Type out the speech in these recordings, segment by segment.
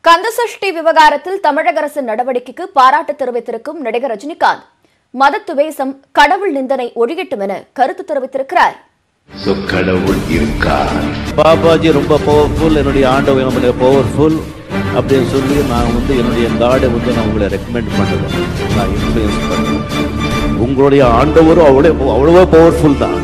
கந்தசஷ்டி விவகாரத்தில் தமிழக அரசின் நடவடிக்கைக்கு பாராட்டு தெரிவித்திருக்கும் நடிகர் ரஜினிகாந்த் மதத்துவேசம் கடவுள் நிந்தனை ஒழியட்டும் என கருத்து தெரிவித்திருக்கிறார் சோ கடவுள் இருக்கார் பாபாஜி ரொம்ப பவர்ஃபுல் என்னுடைய ஆண்டவர் நம்முடைய பவர்ஃபுல் அப்படின்னு சொல்லி நான் வந்து என்னுடைய காடை வந்து நான் உங்களை ரெக்கமெண்ட் பண்ணுறேன் நான் இன்ஃப்ளூயன்ஸ் பண்ணுறேன் உங்களுடைய ஆண்டவரும் அவ்வளோ அவ்வளவோ பவர்ஃபுல் தான்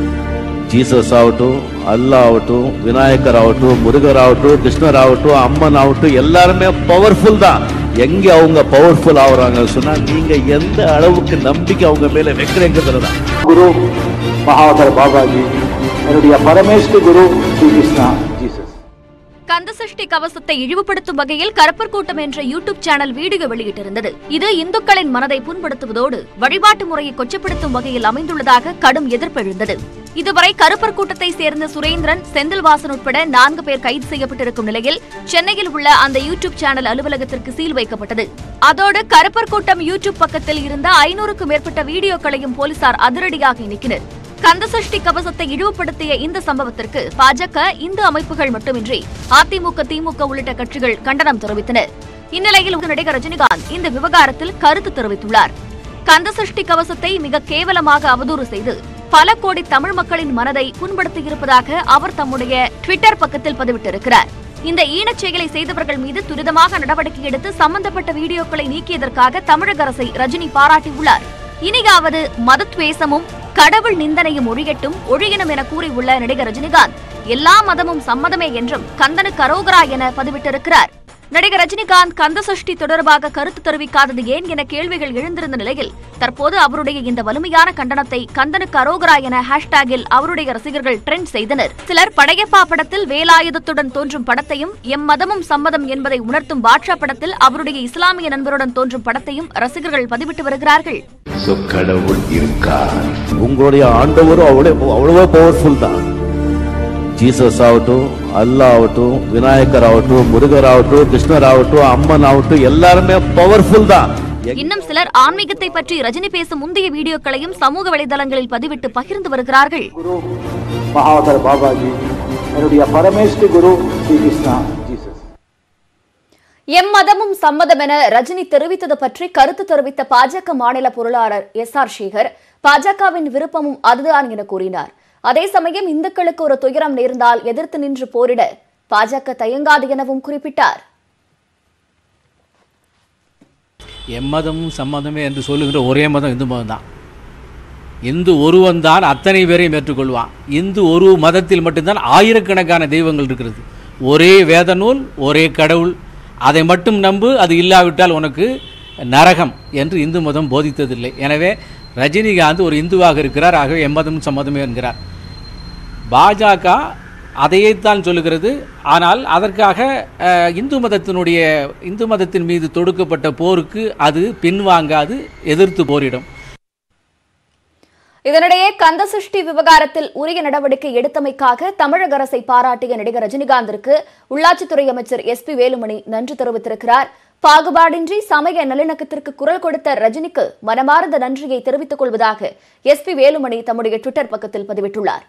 ஜீசஸ் ஆகட்டும் அல்லா ஆகட்டும் விநாயகர் ஆகட்டும் முருகர் ஆகட்டும் கிருஷ்ணர் ஆகட்டும் அம்மன் ஆகட்டும் எல்லாருமே பவர்ஃபுல் தான் எங்க அவங்க பவர்ஃபுல் ஆகுறாங்க சொன்னா நீங்க எந்த அளவுக்கு நம்பிக்கை அவங்க மேல வைக்கிறீங்கிறது தான் गुरु महावतार बाबा जी என்னுடைய பரமேஸ்வரி குரு ஸ்ரீ கிருஷ்ணா ஜீசஸ் கந்தசஷ்டி கவசத்தை இழிவுபடுத்தும் வகையில் கருப்பர் கூட்டம் என்ற யூடியூப் சேனல் வீடியோ வெளியிட்டிருந்தது இது இந்துக்களின் மனதை புண்படுத்துவதோடு வழிபாட்டு முறையை கொச்சப்படுத்தும் வகையில் அமைந்துள்ளதாக கடும் எதிர்ப்பு எழுந்தது இதுவரை கருப்பர் கூட்டத்தை சேர்ந்த சுரேந்திரன் செந்தில்வாசன் உட்பட நான்கு பேர் கைது செய்யப்பட்டிருக்கும் நிலையில் சென்னையில் உள்ள அந்த யூடியூப் சேனல் அலுவலகத்திற்கு சீல் வைக்கப்பட்டது அதோடு கருப்பர் கூட்டம் யூடியூப் பக்கத்தில் இருந்த ஐநூறுக்கும் மேற்பட்ட வீடியோக்களையும் போலீசார் அதிரடியாக நீக்கினர் கந்தசஷ்டி கவசத்தை இழிவுபடுத்திய இந்த சம்பவத்திற்கு பாஜக இந்து அமைப்புகள் மட்டுமின்றி அதிமுக திமுக உள்ளிட்ட கட்சிகள் கண்டனம் தெரிவித்தனர் இந்நிலையில் நடிகர் ரஜினிகாந்த் இந்த விவகாரத்தில் கருத்து தெரிவித்துள்ளார் கந்தசஷ்டி கவசத்தை மிக கேவலமாக அவதூறு செய்து பல கோடி தமிழ் மக்களின் மனதை புண்படுத்தியிருப்பதாக அவர் தம்முடைய ட்விட்டர் பக்கத்தில் பதிவிட்டிருக்கிறார் இந்த ஈனச் செயலை செய்தவர்கள் மீது துரிதமாக நடவடிக்கை எடுத்து சம்பந்தப்பட்ட வீடியோக்களை நீக்கியதற்காக தமிழக அரசை ரஜினி பாராட்டியுள்ளார் இனியாவது மதத்வேசமும் கடவுள் நிந்தனையும் ஒழியட்டும் ஒழியணும் என கூறியுள்ள நடிகர் ரஜினிகாந்த் எல்லா மதமும் சம்மதமே என்றும் கந்தனுக்கு அரோகரா என பதிவிட்டிருக்கிறார் நடிகர் ரஜினிகாந்த் கந்தசஷ்டி தொடர்பாக கருத்து தெரிவிக்காதது ஏன் என கேள்விகள் எழுந்திருந்த நிலையில் தற்போது அவருடைய இந்த வலிமையான கண்டனத்தை கந்தனுக்கு அரோகரா என ஹேஷ்டேகில் அவருடைய ரசிகர்கள் ட்ரெண்ட் செய்தனர் சிலர் படையப்பா படத்தில் வேலாயுதத்துடன் தோன்றும் படத்தையும் எம் மதமும் சம்மதம் என்பதை உணர்த்தும் பாட்ஷா படத்தில் அவருடைய இஸ்லாமிய நண்பருடன் தோன்றும் படத்தையும் ரசிகர்கள் பதிவிட்டு வருகிறார்கள் சோ கடவுள் இருக்கார் உங்களுடைய ஆண்டவரும் அவ்வளோ அவ்வளவோ பவர்ஃபுல் தான் ஜீசஸ் ஆகட்டும் அல்லா ஆகட்டும் விநாயகர் ஆகட்டும் முருகர் ஆகட்டும் கிருஷ்ணர் ஆகட்டும் அம்மன் ஆகட்டும் எல்லாருமே பவர்ஃபுல் தான் இன்னும் சிலர் ஆன்மீகத்தை பற்றி ரஜினி பேசும் முந்தைய வீடியோக்களையும் சமூக வலைதளங்களில் பதிவிட்டு பகிர்ந்து வருகிறார்கள் குரு மகாவதார் பாபா ஜி என்னுடைய பரமேஸ்வரி குரு ஸ்ரீ கிருஷ்ணா ஜீசஸ் எம் மதமும் சம்மதம் என ரஜினி தெரிவித்தது பற்றி கருத்து தெரிவித்த பாஜக மாநில பொருளாளர் எஸ் ஆர் சேகர் பாஜகவின் விருப்பமும் அதுதான் என கூறினார் அதே சமயம் இந்துக்களுக்கு ஒரு துயரம் நேர்ந்தால் எதிர்த்து நின்று போரிட பாஜக தயங்காது எனவும் குறிப்பிட்டார் எம்மதமும் சம்மதமே என்று சொல்லுகின்ற ஒரே மதம் இந்து மதம் தான் இந்து ஒருவன் தான் அத்தனை பேரையும் ஏற்றுக்கொள்வான் இந்து ஒரு மதத்தில் மட்டும்தான் ஆயிரக்கணக்கான தெய்வங்கள் இருக்கிறது ஒரே வேத நூல் ஒரே கடவுள் அதை மட்டும் நம்பு அது இல்லாவிட்டால் உனக்கு நரகம் என்று இந்து மதம் போதித்ததில்லை எனவே ரஜினிகாந்த் ஒரு இந்துவாக இருக்கிறார் ஆகவே எம்மதம் சம்மதமே என்கிறார் பாஜக அதையேத்தான் சொல்லுகிறது ஆனால் அதற்காக அஹ், இந்து மதத்தினுடைய இந்து மதத்தின் மீது தொடுக்கப்பட்ட போருக்கு அது பின்வாங்காது எதிர்த்து போரிடும் இதனிடையே கந்தசஷ்டி விவகாரத்தில் உரிய நடவடிக்கை எடுத்தமைக்காக தமிழக அரசை பாராட்டிய நடிகர் ரஜினிகாந்திற்கு உள்ளாட்சித்துறை அமைச்சர் எஸ் பி வேலுமணி நன்றி தெரிவித்திருக்கிறார் பாகுபாடின்றி சமய நல்லிணக்கத்திற்கு குரல் கொடுத்த ரஜினிக்கு மனமார்ந்த நன்றியை தெரிவித்துக் கொள்வதாக எஸ் பி வேலுமணி தம்முடைய ட்விட்டர் பக்கத்தில் பதிவிட்டுள்ளார்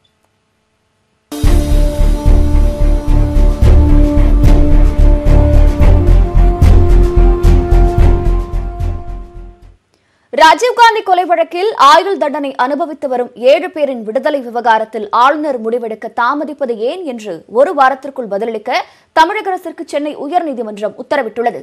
ராஜீவ்காந்தி கொலை வழக்கில் ஆயுள் தண்டனை அனுபவித்து வரும் ஏழு பேரின் விடுதலை விவகாரத்தில் ஆளுநர் முடிவெடுக்க தாமதிப்பது ஏன் என்று ஒரு வாரத்திற்குள் பதிலளிக்க தமிழக அரசிற்கு சென்னை உயர்நீதிமன்றம் உத்தரவிட்டுள்ளது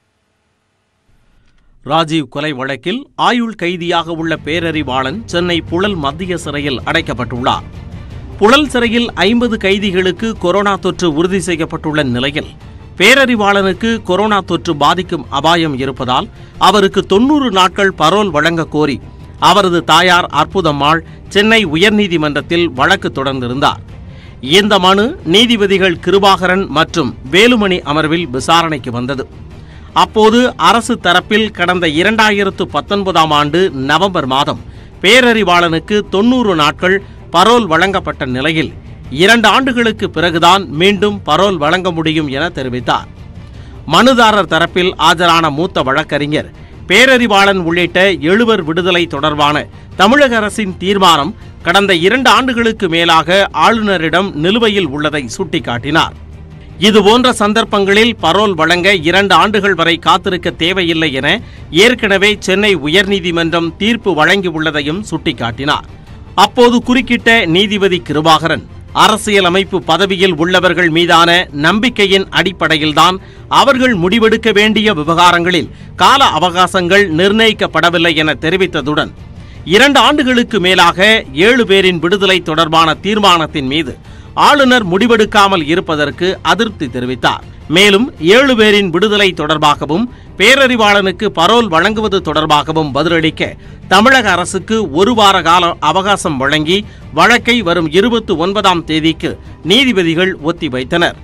ராஜீவ் கொலை வழக்கில் ஆயுள் கைதியாக உள்ள பேரறிவாளன் சென்னை புழல் மத்திய சிறையில் அடைக்கப்பட்டுள்ளார் புழல் சிறையில் ஐம்பது கைதிகளுக்கு கொரோனா தொற்று உறுதி செய்யப்பட்டுள்ள நிலையில் பேரறிவாளனுக்கு கொரோனா தொற்று பாதிக்கும் அபாயம் இருப்பதால் அவருக்கு தொன்னூறு நாட்கள் பரோல் வழங்க கோரி அவரது தாயார் அற்புதம்மாள் சென்னை உயர்நீதிமன்றத்தில் வழக்கு தொடர்ந்திருந்தார் இந்த மனு நீதிபதிகள் கிருபாகரன் மற்றும் வேலுமணி அமர்வில் விசாரணைக்கு வந்தது அப்போது அரசு தரப்பில் கடந்த இரண்டாயிரத்து பத்தொன்பதாம் ஆண்டு நவம்பர் மாதம் பேரறிவாளனுக்கு தொன்னூறு நாட்கள் பரோல் வழங்கப்பட்ட நிலையில் இரண்டு ஆண்டுகளுக்கு பிறகுதான் மீண்டும் பரோல் வழங்க முடியும் என தெரிவித்தார் மனுதாரர் தரப்பில் ஆஜரான மூத்த வழக்கறிஞர் பேரறிவாளன் உள்ளிட்ட எழுவர் விடுதலை தொடர்பான தமிழக அரசின் தீர்மானம் கடந்த இரண்டு ஆண்டுகளுக்கு மேலாக ஆளுநரிடம் நிலுவையில் உள்ளதை சுட்டிக்காட்டினார் இதுபோன்ற சந்தர்ப்பங்களில் பரோல் வழங்க இரண்டு ஆண்டுகள் வரை காத்திருக்க தேவையில்லை என ஏற்கனவே சென்னை உயர்நீதிமன்றம் தீர்ப்பு வழங்கியுள்ளதையும் சுட்டிக்காட்டினார் அப்போது குறுக்கிட்ட நீதிபதி கிருபாகரன் அரசியலமைப்பு பதவியில் உள்ளவர்கள் மீதான நம்பிக்கையின் அடிப்படையில்தான் அவர்கள் முடிவெடுக்க வேண்டிய விவகாரங்களில் கால அவகாசங்கள் நிர்ணயிக்கப்படவில்லை என தெரிவித்ததுடன் இரண்டு ஆண்டுகளுக்கு மேலாக ஏழு பேரின் விடுதலை தொடர்பான தீர்மானத்தின் மீது ஆளுநர் முடிவெடுக்காமல் இருப்பதற்கு அதிருப்தி தெரிவித்தார் மேலும் ஏழு பேரின் விடுதலை தொடர்பாகவும் பேரறிவாளனுக்கு பரோல் வழங்குவது தொடர்பாகவும் பதிலளிக்க தமிழக அரசுக்கு ஒரு வார கால அவகாசம் வழங்கி வழக்கை வரும் இருபத்தி ஒன்பதாம் தேதிக்கு நீதிபதிகள் ஒத்திவைத்தனர்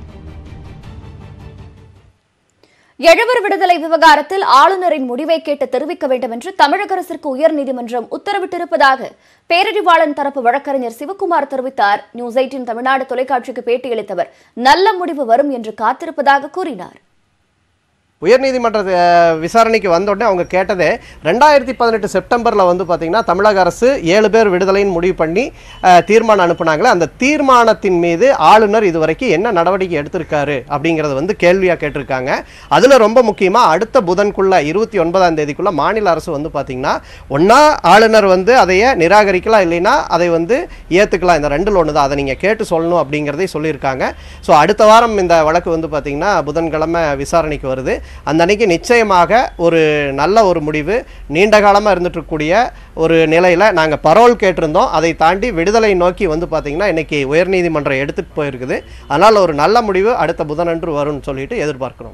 எழுவர் விடுதலை விவகாரத்தில் ஆளுநரின் முடிவை கேட்டு தெரிவிக்க வேண்டும் என்று தமிழக அரசிற்கு உயர்நீதிமன்றம் உத்தரவிட்டிருப்பதாக பேரறிவாளன் தரப்பு வழக்கறிஞர் சிவக்குமார் தெரிவித்தார் நியூஸ் எயிட்டின் தமிழ்நாடு தொலைக்காட்சிக்கு பேட்டியளித்தவர் நல்ல முடிவு வரும் என்று காத்திருப்பதாக கூறினார் உயர்நீதிமன்ற அஹ், விசாரணைக்கு வந்த உடனே அவங்க கேட்டதே ரெண்டாயிரத்தி பதினெட்டு செப்டம்பரில் வந்து பார்த்தீங்கன்னா தமிழக அரசு ஏழு பேர் விடுதலைன்னு முடிவு பண்ணி அஹ், தீர்மானம் அனுப்புனாங்களே அந்த தீர்மானத்தின் மீது ஆளுநர் இதுவரைக்கும் என்ன நடவடிக்கை எடுத்திருக்காரு அப்படிங்கிறத வந்து கேள்வியாக கேட்டிருக்காங்க அதில் ரொம்ப முக்கியமாக அடுத்த புதன்குள்ள இருபத்தி ஒன்பதாம் தேதிக்குள்ள மாநில அரசு வந்து பார்த்தீங்கன்னா ஒன்றா ஆளுநர் வந்து அதைய நிராகரிக்கலாம் இல்லைன்னா அதை வந்து ஏற்றுக்கலாம் இந்த ரெண்டில் ஒன்று தான் அதை நீங்கள் கேட்டு சொல்லணும் அப்படிங்கிறதை சொல்லியிருக்காங்க ஸோ அடுத்த வாரம் இந்த வழக்கு வந்து பார்த்தீங்கன்னா புதன்கிழமை விசாரணைக்கு வருது அந்த அன்னைக்கு நிச்சயமாக ஒரு நல்ல ஒரு முடிவு நீண்ட காலமாக இருந்துட்டு இருக்கக்கூடிய ஒரு நிலையில் நாங்கள் பரோல் கேட்டிருந்தோம் அதை தாண்டி விடுதலை நோக்கி வந்து பார்த்தீங்கன்னா இன்னைக்கு உயர்நீதிமன்றம் எடுத்துகிட்டு போயிருக்குது அதனால் ஒரு நல்ல முடிவு அடுத்த புதனன்று வரும்னு சொல்லிட்டு எதிர்பார்க்கிறோம்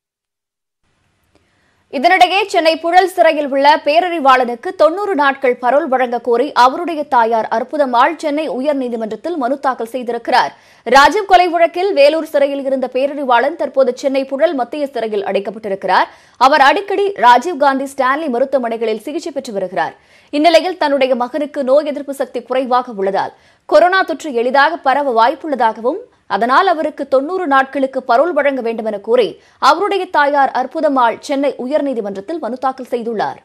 இதனிடையே சென்னை புழல் சிறையில் உள்ள பேரறிவாளனுக்கு தொன்னூறு நாட்கள் பரோல் வழங்க கோரி அவருடைய தாயார் அற்புதமாள் சென்னை உயர்நீதிமன்றத்தில் மனு தாக்கல் செய்திருக்கிறார் ராஜீவ் கொலை வழக்கில் வேலூர் சிறையில் இருந்த பேரறிவாளன் தற்போது சென்னை புழல் மத்திய சிறையில் அடைக்கப்பட்டிருக்கிறார் அவர் அடிக்கடி ராஜீவ்காந்தி ஸ்டான்லி மருத்துவமனைகளில் சிகிச்சை பெற்று வருகிறார் இந்நிலையில் தன்னுடைய மகனுக்கு நோய் எதிர்ப்பு சக்தி குறைவாக உள்ளதால் கொரோனா தொற்று எளிதாக பரவ வாய்ப்புள்ளதாகவும் அதனால் அவருக்கு தொன்னூறு நாட்களுக்கு பரோல் வழங்க வேண்டும் என கூறி அவருடைய தாயார் அற்புதமாள் சென்னை உயர்நீதிமன்றத்தில் மனு தாக்கல் செய்துள்ளார்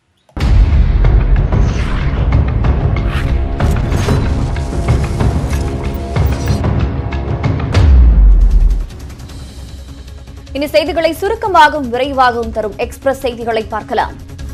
இனி செய்திகளை சுருக்கமாகவும் விரைவாகவும் தரும் எக்ஸ்பிரஸ் செய்திகளை பார்க்கலாம்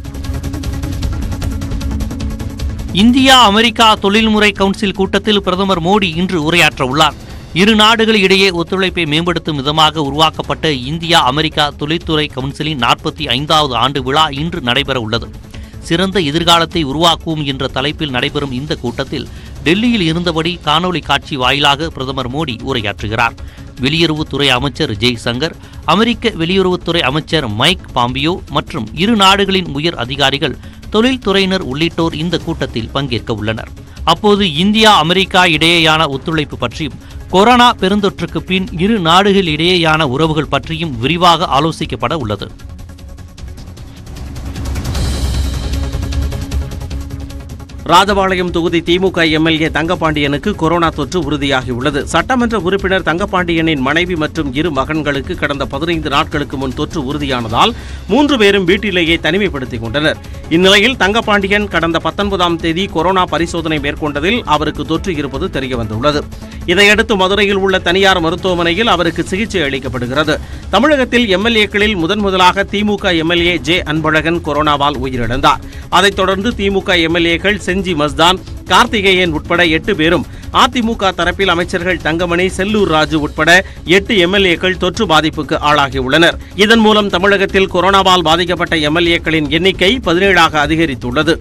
இந்தியா அமெரிக்கா தொழில்முறை கவுன்சில் கூட்டத்தில் பிரதமர் மோடி இன்று உரையாற்ற உள்ளார் இரு நாடுகள் இடையே ஒத்துழைப்பை மேம்படுத்தும் விதமாக உருவாக்கப்பட்ட இந்தியா அமெரிக்கா தொழில்துறை கவுன்சிலின் நாற்பத்தி ஐந்தாவது ஆண்டு விழா இன்று நடைபெற உள்ளது சிறந்த எதிர்காலத்தை உருவாக்குவோம் என்ற தலைப்பில் நடைபெறும் இந்த கூட்டத்தில் டெல்லியில் இருந்தபடி காணொலி காட்சி வாயிலாக பிரதமர் மோடி உரையாற்றுகிறார் வெளியுறவுத்துறை அமைச்சர் ஜெய்சங்கர் அமெரிக்க வெளியுறவுத்துறை அமைச்சர் மைக் பாம்பியோ மற்றும் இரு நாடுகளின் உயர் அதிகாரிகள் தொழில்துறையினர் உள்ளிட்டோர் இந்த கூட்டத்தில் பங்கேற்க உள்ளனர் அப்போது இந்தியா அமெரிக்கா இடையேயான ஒத்துழைப்பு பற்றியும் கொரோனா பெருந்தொற்றுக்கு பின் இரு நாடுகள் இடையேயான உறவுகள் பற்றியும் விரிவாக ஆலோசிக்கப்பட உள்ளது ராஜபாளையம் தொகுதி திமுக எம்எல்ஏ தங்கபாண்டியனுக்கு கொரோனா தொற்று உறுதியாகியுள்ளது சட்டமன்ற உறுப்பினர் தங்கபாண்டியனின் மனைவி மற்றும் இரு மகன்களுக்கு கடந்த பதினைந்து நாட்களுக்கு முன் தொற்று உறுதியானதால் மூன்று பேரும் வீட்டிலேயே தனிமைப்படுத்திக் கொண்டனர் இந்நிலையில் தங்கபாண்டியன் கடந்த பத்தொன்பதாம் தேதி கொரோனா பரிசோதனை மேற்கொண்டதில் அவருக்கு தொற்று இருப்பது தெரியவந்துள்ளது இதையடுத்து மதுரையில் உள்ள தனியார் மருத்துவமனையில் அவருக்கு சிகிச்சை அளிக்கப்படுகிறது தமிழகத்தில் எம்எல்ஏக்களில் முதன் முதலாக திமுக எம்எல்ஏ ஜே அன்பழகன் கொரோனாவால் உயிரிழந்தார் அதைத் தொடர்ந்து திமுக எம்எல்ஏக்கள் செஞ்சி மஸ்தான் கார்த்திகேயன் உட்பட எட்டு பேரும் அதிமுக தரப்பில் அமைச்சர்கள் தங்கமணி செல்லூர் ராஜு உட்பட எட்டு எம்எல்ஏக்கள் தொற்று பாதிப்புக்கு ஆளாகியுள்ளனர் இதன் மூலம் தமிழகத்தில் கொரோனாவால் பாதிக்கப்பட்ட எம்எல்ஏக்களின் எண்ணிக்கை பதினேழாக அதிகரித்துள்ளது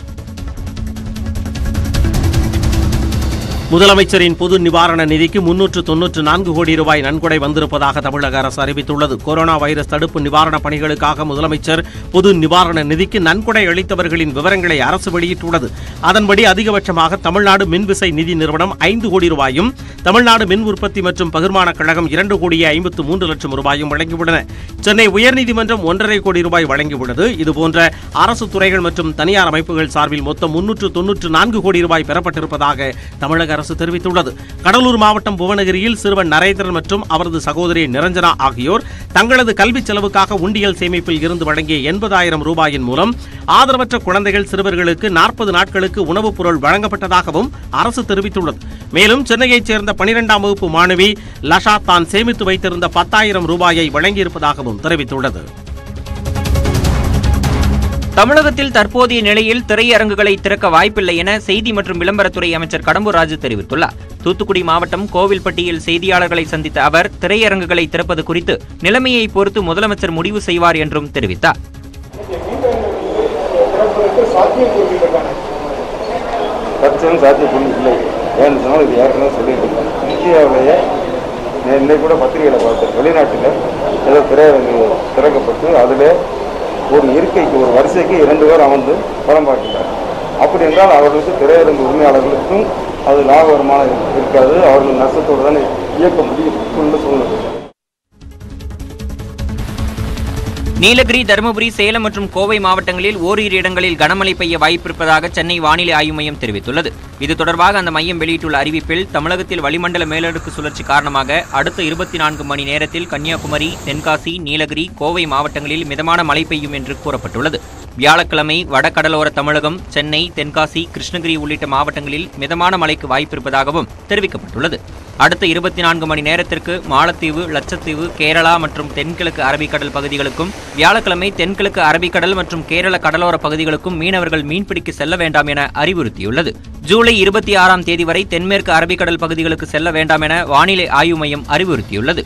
முதலமைச்சரின் பொது நிவாரண நிதிக்கு முன்னூற்று தொன்னூற்று நான்கு கோடி ரூபாய் நன்கொடை வந்திருப்பதாக தமிழக அரசு அறிவித்துள்ளது கொரோனா வைரஸ் தடுப்பு நிவாரணப் பணிகளுக்காக முதலமைச்சர் பொது நிவாரண நிதிக்கு நன்கொடை அளித்தவர்களின் விவரங்களை அரசு வெளியிட்டுள்ளது அதன்படி அதிகபட்சமாக தமிழ்நாடு மின்விசை நிதி நிறுவனம் ஐந்து கோடி ரூபாயும் தமிழ்நாடு மின் உற்பத்தி மற்றும் பகிர்மான கழகம் இரண்டு கோடியே ஐம்பத்து மூன்று லட்சம் ரூபாயும் வழங்கியுள்ளன சென்னை உயர்நீதிமன்றம் ஒன்றரை கோடி ரூபாய் வழங்கியுள்ளது இதுபோன்ற அரசு துறைகள் மற்றும் தனியார் அமைப்புகள் சார்பில் மொத்தம் முன்னூற்று தொன்னூற்று நான்கு கோடி ரூபாய் பெறப்பட்டிருப்பதாக தமிழக அரசு அரசு தெரிவித்துள்ளது கடலூர் மாவட்டம் புவனகிரியில் சிறுவன் நரேந்திரன் மற்றும் அவரது சகோதரி நிரஞ்சனா ஆகியோர் தங்களது கல்விச் செலவுக்காக உண்டியல் சேமிப்பில் இருந்து வழங்கிய எண்பதாயிரம் ரூபாயின் மூலம் ஆதரவற்ற குழந்தைகள் சிறுவர்களுக்கு நாற்பது நாட்களுக்கு உணவுப் பொருள் வழங்கப்பட்டதாகவும் அரசு தெரிவித்துள்ளது மேலும் சென்னையைச் சேர்ந்த பனிரெண்டாம் வகுப்பு மாணவி லஷா தான் சேமித்து வைத்திருந்த பத்தாயிரம் ரூபாயை வழங்கியிருப்பதாகவும் தெரிவித்துள்ளது தமிழகத்தில் தற்போதைய நிலையில் திரையரங்குகளை திறக்க வாய்ப்பில்லை என செய்தி மற்றும் விளம்பரத்துறை அமைச்சர் கடம்பூர் ராஜு தெரிவித்துள்ளார் தூத்துக்குடி மாவட்டம் கோவில்பட்டியில் செய்தியாளர்களை சந்தித்த அவர் திரையரங்குகளை திறப்பது குறித்து நிலைமையை பொறுத்து முதலமைச்சர் முடிவு செய்வார் என்றும் தெரிவித்தார் தற்செயல் சாத்தியக்கூறு இல்லை ஏன்னு சொன்னால் இது ஏற்கனவே சொல்லியிருக்கேன் இந்தியாவிலேயே நான் இன்னைக்கு கூட பத்திரிகையில் பார்த்தேன் வெளிநாட்டில் ஏதோ திரையரங்கு திறக்கப்பட்டு அதில் ஒரு இருக்கைக்கு ஒரு வரிசைக்கு இரண்டு பேர் அமர்ந்து படம் பார்க்கிறார் அப்படி என்றால் அவர்களுக்கு திரையரங்கு உரிமையாளர்களுக்கும் அது லாப வருமானம் இருக்காது அவர்கள் நஷ்டத்தோடு தானே இயக்க முடியும் உள்ள சூழ்நிலை நீலகிரி தருமபுரி சேலம் மற்றும் கோவை மாவட்டங்களில் ஓரிரு இடங்களில் கனமழை பெய்ய வாய்ப்பிருப்பதாக சென்னை வானிலை ஆய்வு மையம் தெரிவித்துள்ளது இது தொடர்பாக அந்த மையம் வெளியிட்டுள்ள அறிவிப்பில் தமிழகத்தில் வளிமண்டல மேலடுக்கு சுழற்சி காரணமாக அடுத்த இருபத்தி நான்கு மணி நேரத்தில் கன்னியாகுமரி தென்காசி நீலகிரி கோவை மாவட்டங்களில் மிதமான மழை பெய்யும் என்று கூறப்பட்டுள்ளது வியாழக்கிழமை வடகடலோர தமிழகம் சென்னை தென்காசி கிருஷ்ணகிரி உள்ளிட்ட மாவட்டங்களில் மிதமான மழைக்கு வாய்ப்பிருப்பதாகவும் தெரிவிக்கப்பட்டுள்ளது அடுத்த இருபத்தி நான்கு மணி நேரத்திற்கு மாலத்தீவு லட்சத்தீவு கேரளா மற்றும் தென்கிழக்கு அரபிக்கடல் பகுதிகளுக்கும் வியாழக்கிழமை தென்கிழக்கு அரபிக்கடல் மற்றும் கேரள கடலோர பகுதிகளுக்கும் மீனவர்கள் மீன்பிடிக்க செல்ல வேண்டாம் என அறிவுறுத்தியுள்ளது ஜூலை இருபத்தி ஆறாம் தேதி வரை தென்மேற்கு அரபிக்கடல் பகுதிகளுக்கு செல்ல வேண்டாம் என வானிலை ஆய்வு மையம் அறிவுறுத்தியுள்ளது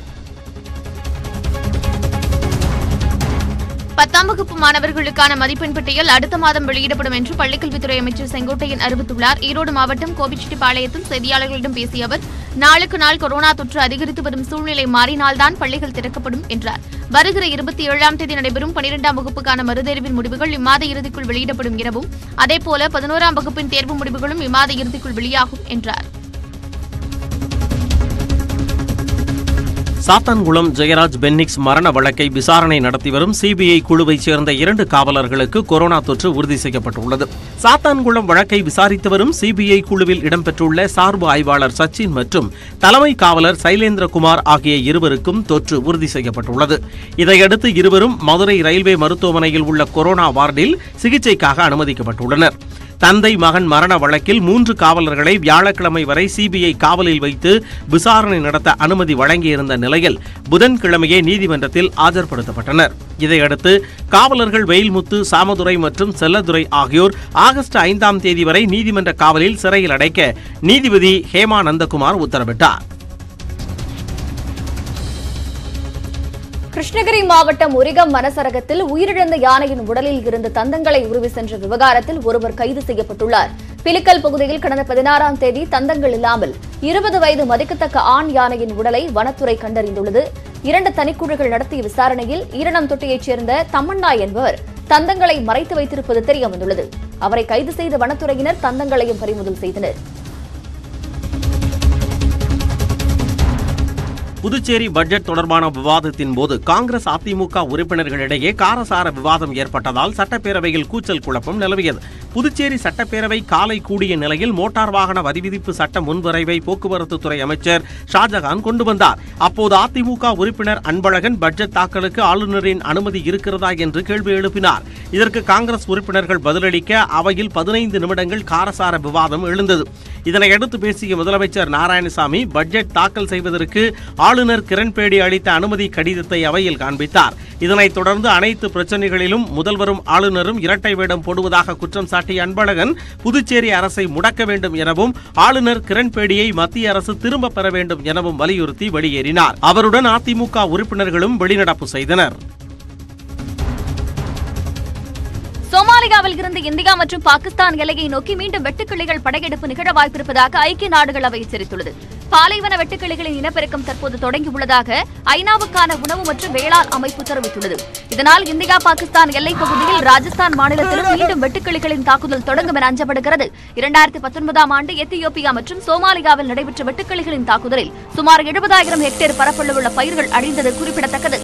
பத்தாம் வகுப்பு மாணவர்களுக்கான மதிப்பெண் பட்டியல் அடுத்த மாதம் வெளியிடப்படும் என்று பள்ளிக்கல்வித்துறை அமைச்சர் செங்கோட்டையன் அறிவித்துள்ளார் ஈரோடு மாவட்டம் கோபிச்செட்டிப்பாளையத்தில் செய்தியாளர்களிடம் பேசிய அவர் நாளுக்கு நாள் கொரோனா தொற்று அதிகரித்து வரும் சூழ்நிலை மாறினால்தான் பள்ளிகள் திறக்கப்படும் என்றார் வருகிற இருபத்தி ஏழாம் தேதி நடைபெறும் பனிரெண்டாம் வகுப்புக்கான மறுதேர்வின் முடிவுகள் இம்மாத இறுதிக்குள் வெளியிடப்படும் எனவும் அதேபோல பதினோராம் வகுப்பின் தேர்வு முடிவுகளும் இம்மாத இறுதிக்குள் வெளியாகும் என்றார் சாத்தான்குளம் ஜெயராஜ் பென்னிக்ஸ் மரண வழக்கை விசாரணை நடத்தி வரும் சிபிஐ குழுவைச் சேர்ந்த இரண்டு காவலர்களுக்கு கொரோனா தொற்று உறுதி செய்யப்பட்டுள்ளது சாத்தான்குளம் வழக்கை விசாரித்து வரும் சிபிஐ குழுவில் இடம்பெற்றுள்ள சார்பு ஆய்வாளர் சச்சின் மற்றும் தலைமை காவலர் சைலேந்திரகுமார் ஆகிய இருவருக்கும் தொற்று உறுதி செய்யப்பட்டுள்ளது இதையடுத்து இருவரும் மதுரை ரயில்வே மருத்துவமனையில் உள்ள கொரோனா வார்டில் சிகிச்சைக்காக அனுமதிக்கப்பட்டுள்ளனர் தந்தை மகன் மரண வழக்கில் மூன்று காவலர்களை வியாழக்கிழமை வரை சிபிஐ காவலில் வைத்து விசாரணை நடத்த அனுமதி வழங்கியிருந்த நிலையில் புதன்கிழமையே நீதிமன்றத்தில் ஆஜர்படுத்தப்பட்டனர் இதையடுத்து காவலர்கள் வெயில்முத்து சாமதுரை மற்றும் செல்லதுரை ஆகியோர் ஆகஸ்ட் ஐந்தாம் தேதி வரை நீதிமன்ற காவலில் சிறையில் அடைக்க நீதிபதி ஹேமா நந்தகுமார் உத்தரவிட்டார் கிருஷ்ணகிரி மாவட்டம் உரிகம் வனசரகத்தில் உயிரிழந்த யானையின் உடலில் இருந்த தந்தங்களை உருவி சென்ற விவகாரத்தில் ஒருவர் கைது செய்யப்பட்டுள்ளார் பிலிக்கல் பகுதியில் கடந்த பதினாறாம் தேதி தந்தங்கள் இல்லாமல் இருபது வயது மதிக்கத்தக்க ஆண் யானையின் உடலை வனத்துறை கண்டறிந்துள்ளது இரண்டு தனிக்குழுக்கள் நடத்திய விசாரணையில் ஈரணம் தொட்டியைச் சேர்ந்த தம்மண்ணா என்பவர் தந்தங்களை மறைத்து வைத்திருப்பது தெரியவந்துள்ளது அவரை கைது செய்த வனத்துறையினர் தந்தங்களையும் பறிமுதல் செய்தனர் புதுச்சேரி பட்ஜெட் தொடர்பான விவாதத்தின் போது காங்கிரஸ் அதிமுக உறுப்பினர்களிடையே காரசார விவாதம் ஏற்பட்டதால் சட்டப்பேரவையில் கூச்சல் குழப்பம் நிலவியது புதுச்சேரி சட்டப்பேரவை காலை கூடிய நிலையில் மோட்டார் வாகன வரிவிதிப்பு சட்ட முன்வரைவை போக்குவரத்து துறை அமைச்சர் ஷாஜகான் கொண்டு வந்தார் அப்போது அதிமுக உறுப்பினர் அன்பழகன் பட்ஜெட் தாக்கலுக்கு ஆளுநரின் அனுமதி இருக்கிறதா என்று கேள்வி எழுப்பினார் இதற்கு காங்கிரஸ் உறுப்பினர்கள் பதிலளிக்க அவையில் பதினைந்து நிமிடங்கள் காரசார விவாதம் எழுந்தது இதனையடுத்து பேசிய முதலமைச்சர் நாராயணசாமி பட்ஜெட் தாக்கல் செய்வதற்கு ஆளுநர் கிரண்பேடி அளித்த அனுமதி கடிதத்தை அவையில் காண்பித்தார் இதனைத் தொடர்ந்து அனைத்து பிரச்சனைகளிலும் முதல்வரும் ஆளுநரும் இரட்டை வேடம் போடுவதாக குற்றம் சாட்டிய அன்பழகன் புதுச்சேரி அரசை முடக்க வேண்டும் எனவும் ஆளுநர் கிரண்பேடியை மத்திய அரசு திரும்ப பெற வேண்டும் எனவும் வலியுறுத்தி வெளியேறினார் அவருடன் அதிமுக உறுப்பினர்களும் வெளிநடப்பு செய்தனர் சோமாலியாவில் இருந்து இந்தியா மற்றும் பாகிஸ்தான் எல்லையை நோக்கி மீண்டும் வெட்டுக்கிளிகள் படையெடுப்பு நிகழ வாய்ப்பிருப்பதாக ஐக்கிய நாடுகள் அவை எச்சரித்துள்ளது பாலைவன வெட்டுக்கிளிகளின் இனப்பெருக்கம் தற்போது தொடங்கியுள்ளதாக ஐநாவுக்கான உணவு மற்றும் வேளாண் அமைப்பு தெரிவித்துள்ளது இதனால் இந்தியா பாகிஸ்தான் எல்லைப் பகுதியில் ராஜஸ்தான் மாநிலத்திலும் மீண்டும் வெட்டுக்கிளிகளின் தாக்குதல் தொடங்கும் என அஞ்சப்படுகிறது இரண்டாயிரத்தி பத்தொன்பதாம் ஆண்டு எத்தியோப்பியா மற்றும் சோமாலியாவில் நடைபெற்ற வெட்டுக்கிளிகளின் தாக்குதலில் சுமார் எழுபதாயிரம் ஹெக்டேர் பரப்பளவுள்ள பயிர்கள் அழிந்தது குறிப்பிடத்தக்கது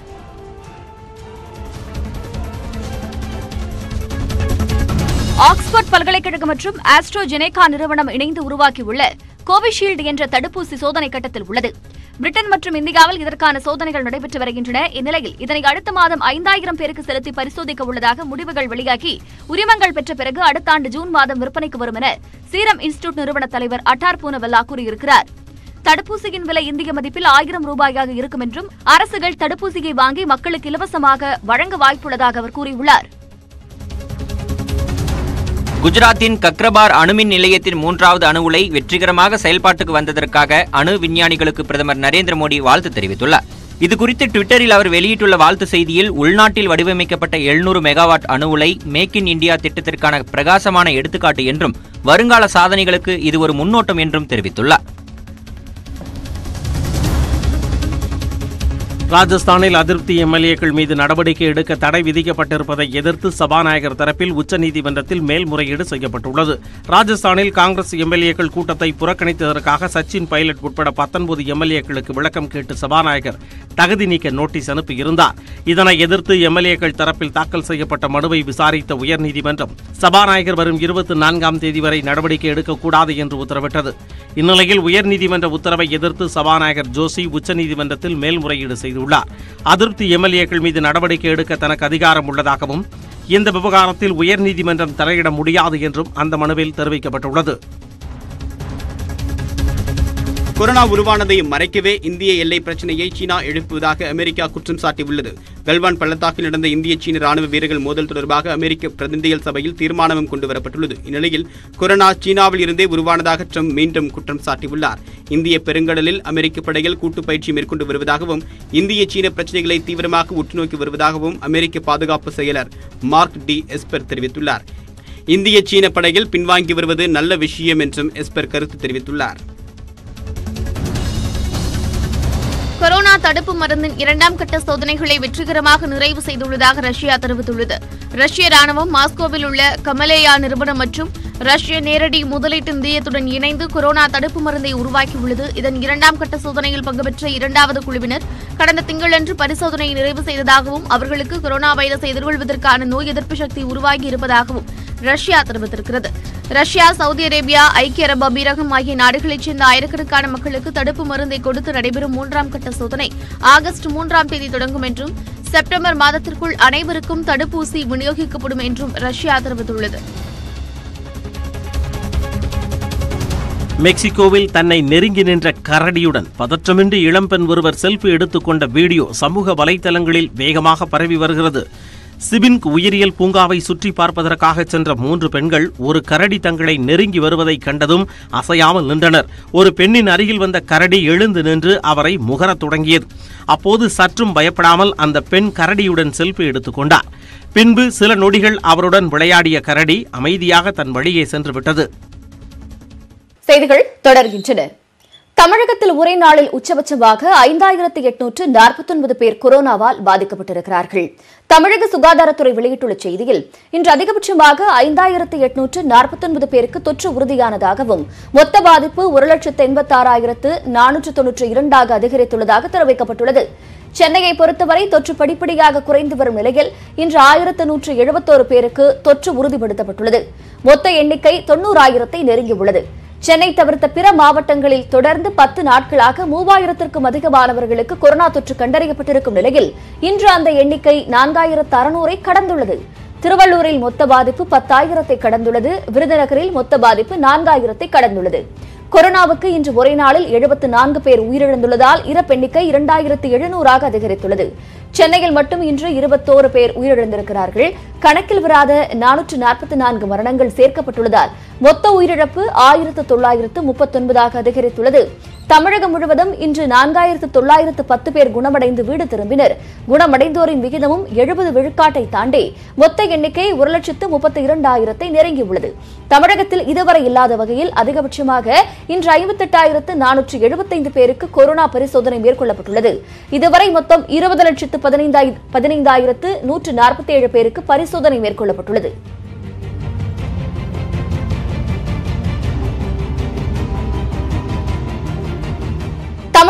ஆக்ஸ்போர்ட் பல்கலைக்கழகம் மற்றும் ஆஸ்ட்ரோஜெனேகா நிறுவனம் இணைந்து உருவாக்கியுள்ள கோவிஷீல்டு என்ற தடுப்பூசி சோதனை கட்டத்தில் உள்ளது பிரிட்டன் மற்றும் இந்தியாவில் இதற்கான சோதனைகள் நடைபெற்று வருகின்றன இந்நிலையில் இதனை அடுத்த மாதம் ஐந்தாயிரம் பேருக்கு செலுத்தி பரிசோதிக்க உள்ளதாக முடிவுகள் வெளியாகி உரிமங்கள் பெற்ற பிறகு அடுத்த ஆண்டு ஜூன் மாதம் விற்பனைக்கு வரும் என சீரம் இன்ஸ்டிடியூட் நிறுவன தலைவர் அட்டார் பூனவெல்லா கூறியிருக்கிறார் தடுப்பூசியின் விலை இந்திய மதிப்பில் ஆயிரம் ரூபாயாக இருக்கும் என்றும் அரசுகள் தடுப்பூசியை வாங்கி மக்களுக்கு இலவசமாக வழங்க வாய்ப்புள்ளதாக அவர் கூறியுள்ளார் குஜராத்தின் கக்ரபார் அணுமின் நிலையத்தின் மூன்றாவது அணு உலை வெற்றிகரமாக செயல்பாட்டுக்கு வந்ததற்காக அணு விஞ்ஞானிகளுக்கு பிரதமர் நரேந்திர மோடி வாழ்த்து தெரிவித்துள்ளார் இதுகுறித்து ட்விட்டரில் அவர் வெளியிட்டுள்ள வாழ்த்து செய்தியில் உள்நாட்டில் வடிவமைக்கப்பட்ட எழுநூறு மெகாவாட் அணு உலை மேக் இன் இந்தியா திட்டத்திற்கான பிரகாசமான எடுத்துக்காட்டு என்றும் வருங்கால சாதனைகளுக்கு இது ஒரு முன்னோட்டம் என்றும் தெரிவித்துள்ளார் ராஜஸ்தானில் அதிருப்தி எம்எல்ஏக்கள் மீது நடவடிக்கை எடுக்க தடை விதிக்கப்பட்டிருப்பதை எதிர்த்து சபாநாயகர் தரப்பில் உச்சநீதிமன்றத்தில் மேல்முறையீடு செய்யப்பட்டுள்ளது ராஜஸ்தானில் காங்கிரஸ் எம்எல்ஏக்கள் கூட்டத்தை புறக்கணித்ததற்காக சச்சின் பைலட் உட்பட பத்தொன்பது எம்எல்ஏக்களுக்கு விளக்கம் கேட்டு சபாநாயகர் தகுதி நீக்க நோட்டீஸ் அனுப்பியிருந்தார் இதனை எதிர்த்து எம்எல்ஏக்கள் தரப்பில் தாக்கல் செய்யப்பட்ட மனுவை விசாரித்த உயர்நீதிமன்றம் சபாநாயகர் வரும் இருபத்தி நான்காம் தேதி வரை நடவடிக்கை எடுக்கக்கூடாது என்று உத்தரவிட்டது இந்நிலையில் உயர்நீதிமன்ற உத்தரவை எதிர்த்து சபாநாயகர் ஜோஷி உச்சநீதிமன்றத்தில் மேல்முறையீடு செய்துள்ளார் அதிருப்தி எம்எல்ஏக்கள் மீது நடவடிக்கை எடுக்க தனக்கு அதிகாரம் உள்ளதாகவும் இந்த விவகாரத்தில் உயர்நீதிமன்றம் தலையிட முடியாது என்றும் அந்த மனுவில் தெரிவிக்கப்பட்டுள்ளது கொரோனா உருவானதை மறைக்கவே இந்திய எல்லை பிரச்சனையை சீனா எழுப்புவதாக அமெரிக்கா குற்றம் சாட்டியுள்ளது கல்வான் பள்ளத்தாக்கில் நடந்த இந்திய சீன ராணுவ வீரர்கள் மோதல் தொடர்பாக அமெரிக்க பிரதிநிதிகள் சபையில் தீர்மானமும் கொண்டுவரப்பட்டுள்ளது இந்நிலையில் கொரோனா சீனாவில் இருந்தே உருவானதாக ட்ரம்ப் மீண்டும் குற்றம் சாட்டியுள்ளார் இந்திய பெருங்கடலில் அமெரிக்க படைகள் கூட்டு பயிற்சி மேற்கொண்டு வருவதாகவும் இந்திய சீன பிரச்சனைகளை தீவிரமாக உற்றுநோக்கி வருவதாகவும் அமெரிக்க பாதுகாப்பு செயலர் மார்க் டி எஸ்பர் தெரிவித்துள்ளார் இந்திய சீன படைகள் பின்வாங்கி வருவது நல்ல விஷயம் என்றும் எஸ்பர் கருத்து தெரிவித்துள்ளார் கொரோனா தடுப்பு மருந்தின் இரண்டாம் கட்ட சோதனைகளை வெற்றிகரமாக நிறைவு செய்துள்ளதாக ரஷ்யா தெரிவித்துள்ளது ரஷ்ய ராணுவம் மாஸ்கோவில் உள்ள கமலேயா நிறுவனம் மற்றும் ரஷ்ய நேரடி முதலீட்டு நிதியத்துடன் இணைந்து கொரோனா தடுப்பு மருந்தை உருவாக்கியுள்ளது இதன் இரண்டாம் கட்ட சோதனையில் பங்குபெற்ற இரண்டாவது குழுவினர் கடந்த திங்களன்று பரிசோதனையை நிறைவு செய்ததாகவும் அவர்களுக்கு கொரோனா வைரஸை எதிர்கொள்வதற்கான நோய் எதிர்ப்பு சக்தி உருவாகி இருப்பதாகவும் ரஷ்யா தெரிவித்திருக்கிறது ரஷ்யா சவுதி அரேபியா ஐக்கிய அரபு அமீரகம் ஆகிய நாடுகளைச் சேர்ந்த ஆயிரக்கணக்கான மக்களுக்கு தடுப்பு மருந்தை கொடுத்து நடைபெறும் மூன்றாம் கட்ட சோதனை ஆகஸ்ட் மூன்றாம் தேதி தொடங்கும் என்றும் செப்டம்பர் மாதத்திற்குள் அனைவருக்கும் தடுப்பூசி விநியோகிக்கப்படும் என்றும் ரஷ்யா தெரிவித்துள்ளது மெக்சிகோவில் தன்னை நெருங்கி நின்ற கரடியுடன் பதற்றமின்றி இளம்பெண் ஒருவர் செல்ஃபி எடுத்துக்கொண்ட வீடியோ சமூக வலைதளங்களில் வேகமாக பரவி வருகிறது சிபின்க் உயிரியல் பூங்காவை சுற்றி பார்ப்பதற்காக சென்ற மூன்று பெண்கள் ஒரு கரடி தங்களை நெருங்கி வருவதை கண்டதும் அசையாமல் நின்றனர் ஒரு பெண்ணின் அருகில் வந்த கரடி எழுந்து நின்று அவரை முகரத் தொடங்கியது அப்போது சற்றும் பயப்படாமல் அந்த பெண் கரடியுடன் செல்ஃபி எடுத்துக்கொண்டார் பின்பு சில நொடிகள் அவருடன் விளையாடிய கரடி அமைதியாக தன் வழியே சென்று விட்டது செய்திகள் தொடர்கின்றன தமிழகத்தில் ஒரே நாளில் உச்சபட்சமாக ஐந்தாயிரத்து எட்நூற்று நாற்பத்தொன்பது பேர் கொரோனாவால் பாதிக்கப்பட்டிருக்கிறார்கள் தமிழக சுகாதாரத்துறை வெளியிட்டுள்ள செய்தியில் இன்று அதிகபட்சமாக ஐந்தாயிரத்து எட்நூற்று நாற்பத்தொன்பது பேருக்கு தொற்று உறுதியானதாகவும் மொத்த பாதிப்பு ஒரு லட்சத்து எண்பத்தாறாயிரத்து நானூற்று தொன்னூற்றி இரண்டாக அதிகரித்துள்ளதாக தெரிவிக்கப்பட்டுள்ளது சென்னையை பொறுத்தவரை தொற்று படிப்படியாக குறைந்து வரும் நிலையில் இன்று ஆயிரத்து நூற்று எழுபத்தோரு பேருக்கு தொற்று உறுதிப்படுத்தப்பட்டுள்ளது மொத்த எண்ணிக்கை தொன்னூறாயிரத்தை நெருங்கியுள்ளது சென்னை தவிர்த்த பிற மாவட்டங்களில் தொடர்ந்து பத்து நாட்களாக மூவாயிரத்திற்கும் அதிகமானவர்களுக்கு கொரோனா தொற்று கண்டறியப்பட்டிருக்கும் நிலையில் இன்று அந்த எண்ணிக்கை நான்காயிரத்து அறுநூறை கடந்துள்ளது திருவள்ளூரில் மொத்த பாதிப்பு பத்தாயிரத்தை கடந்துள்ளது விருதுநகரில் மொத்த பாதிப்பு நான்காயிரத்தை கடந்துள்ளது கொரோனாவுக்கு இன்று ஒரே நாளில் எழுபத்து நான்கு பேர் உயிரிழந்துள்ளதால் இறப்பெண்ணிக்கை இரண்டாயிரத்து எழுநூறாக அதிகரித்துள்ளது சென்னையில் மட்டும் இன்று இருபத்தோரு பேர் உயிரிழந்திருக்கிறார்கள் கணக்கில் வராத நானூற்று நாற்பத்தி நான்கு மரணங்கள் சேர்க்கப்பட்டுள்ளதால் மொத்த உயிரிழப்பு ஆயிரத்து தொள்ளாயிரத்து முப்பத்தொன்பதாக அதிகரித்துள்ளது தமிழகம் முழுவதும் இன்று நான்காயிரத்து தொள்ளாயிரத்து பத்து பேர் குணமடைந்து வீடு திரும்பினர் குணமடைந்தோரின் விகிதமும் எழுபது விழுக்காட்டை தாண்டி மொத்த எண்ணிக்கை ஒரு லட்சத்து முப்பத்தி இரண்டாயிரத்தை நெருங்கியுள்ளது தமிழகத்தில் இதுவரை இல்லாத வகையில் அதிகபட்சமாக இன்று ஐம்பத்தெட்டாயிரத்து நானூற்று எழுபத்தைந்து பேருக்கு கொரோனா பரிசோதனை மேற்கொள்ளப்பட்டுள்ளது இதுவரை மொத்தம் இருபது லட்சத்து பதினைந்தாயிர பதினைந்தாயிரத்து நூற்று நாற்பத்தி ஏழு பேருக்கு பரிசோதனை மேற்கொள்ளப்பட்டுள்ளது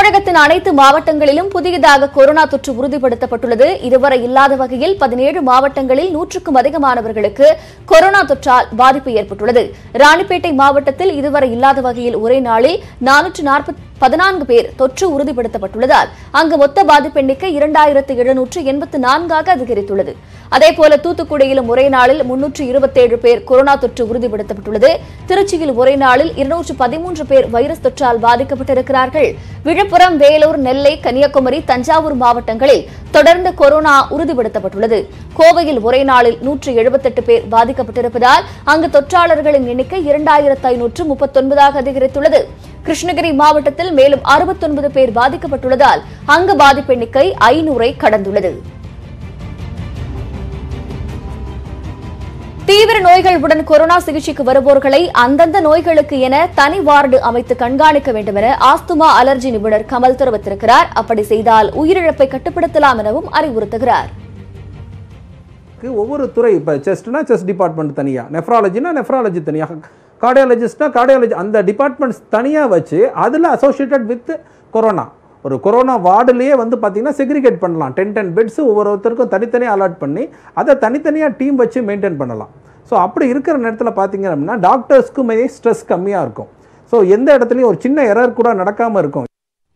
தமிழகத்தின் அனைத்து மாவட்டங்களிலும் புதியதாக கொரோனா தொற்று உறுதிப்படுத்தப்பட்டுள்ளது இதுவரை இல்லாத வகையில் பதினேழு மாவட்டங்களில் நூற்றுக்கும் அதிகமானவர்களுக்கு கொரோனா தொற்றால் பாதிப்பு ஏற்பட்டுள்ளது ராணிப்பேட்டை மாவட்டத்தில் இதுவரை இல்லாத வகையில் ஒரே நாளில் நானூற்று பதினான்கு பேர் தொற்று உறுதிப்படுத்தப்பட்டுள்ளதால் அங்கு மொத்த பாதிப்பு எண்ணிக்கை இரண்டாயிரத்து எழுநூற்று எண்பத்து நான்காக அதிகரித்துள்ளது அதேபோல தூத்துக்குடியிலும் ஒரே நாளில் முன்னூற்று இருபத்தேழு பேர் கொரோனா தொற்று உறுதிப்படுத்தப்பட்டுள்ளது திருச்சியில் ஒரே நாளில் இருநூற்று பதிமூன்று பேர் வைரஸ் தொற்றால் பாதிக்கப்பட்டிருக்கிறார்கள் விழுப்புரம் வேலூர் நெல்லை கன்னியாகுமரி தஞ்சாவூர் மாவட்டங்களில் தொடர்ந்து கொரோனா உறுதிப்படுத்தப்பட்டுள்ளது கோவையில் ஒரே நாளில் நூற்று எழுபத்தெட்டு பேர் பாதிக்கப்பட்டிருப்பதால் அங்கு தொற்றாளர்களின் எண்ணிக்கை இரண்டாயிரத்து ஐநூற்று முப்பத்தொன்பதாக அதிகரித்துள்ளது கிருஷ்ணகிரி மாவட்டத்தில் மேலும் அறுபத்தொன்பது பேர் பாதிக்கப்பட்டுள்ளதால் அங்கு பாதிப்பு எண்ணிக்கை ஐநூறை கடந்துள்ளது தீவிர நோய்களுடன் கொரோனா சிகிச்சைக்கு வருவோர்களை அந்தந்த நோய்களுக்கு என தனி வார்டு அமைத்து கண்காணிக்க வேண்டும் என ஆஸ்துமா அலர்ஜி நிபுணர் கமல் தெரிவித்திருக்கிறார் அப்படி செய்தால் உயிரிழப்பை கட்டுப்படுத்தலாம் எனவும் அறிவுறுத்துகிறார் ஒவ்வொரு துறை இப்போ செஸ்ட்னா செஸ்ட் டிபார்ட்மெண்ட் தனியாக நெஃப்ராலஜினா நெஃப்ராலஜி தனியாக கார்டியாலஜிஸ்ட்னா கார்டியாலஜி அந்த டிபார்ட்மெண்ட்ஸ் தனியாக வச்சு அதில் அசோசியேட்டட் வித் கொரோனா ஒரு கொரோனா வார்டுலேயே வந்து பார்த்தீங்கன்னா செக்ரிகேட் பண்ணலாம் டென் டென் பெட்ஸ் ஒவ்வொருத்தருக்கும் தனித்தனியாக அலாட் பண்ணி அதை தனித்தனியாக டீம் வச்சு மெயின்டைன் பண்ணலாம் ஸோ அப்படி இருக்கிற நேரத்தில் பார்த்தீங்க அப்படின்னா டாக்டர்ஸ்க்குமே ஸ்ட்ரெஸ் கம்மியாக இருக்கும் ஸோ எந்த இடத்துலையும் ஒரு சின்ன எரர் கூட நடக்காமல் இருக்கும்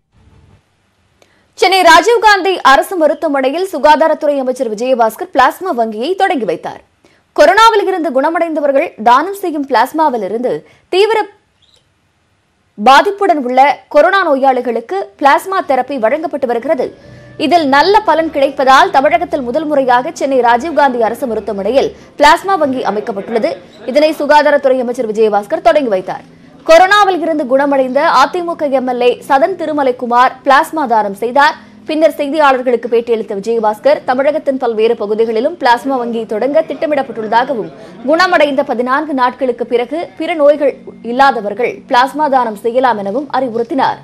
சென்னை ராஜீவ்காந்தி அரசு மருத்துவமனையில் சுகாதாரத்துறை அமைச்சர் விஜயபாஸ்கர் பிளாஸ்மா வங்கியை தொடங்கி வைத்தார் கொரோனாவில் இருந்து குணமடைந்தவர்கள் தானம் செய்யும் பிளாஸ்மாவில் இருந்து தீவிர பாதிப்புடன் உள்ள கொரோனா நோயாளிகளுக்கு பிளாஸ்மா தெரப்பி வழங்கப்பட்டு வருகிறது இதில் நல்ல பலன் கிடைப்பதால் தமிழகத்தில் முதல் முறையாக சென்னை ராஜீவ்காந்தி அரசு மருத்துவமனையில் பிளாஸ்மா வங்கி அமைக்கப்பட்டுள்ளது இதனை சுகாதாரத்துறை அமைச்சர் விஜயபாஸ்கர் தொடங்கி வைத்தார் கொரோனாவில் இருந்து குணமடைந்த அதிமுக எம்எல்ஏ சதன் திருமலைக்குமார் பிளாஸ்மா தானம் செய்தார் பின்னர் செய்தியாளர்களுக்கு பேட்டியளித்த விஜயபாஸ்கர் தமிழகத்தின் பல்வேறு பகுதிகளிலும் பிளாஸ்மா வங்கி தொடங்க திட்டமிடப்பட்டுள்ளதாகவும் குணமடைந்த பதினான்கு நாட்களுக்கு பிறகு பிற நோய்கள் இல்லாதவர்கள் பிளாஸ்மா தானம் செய்யலாம் எனவும் அறிவுறுத்தினார்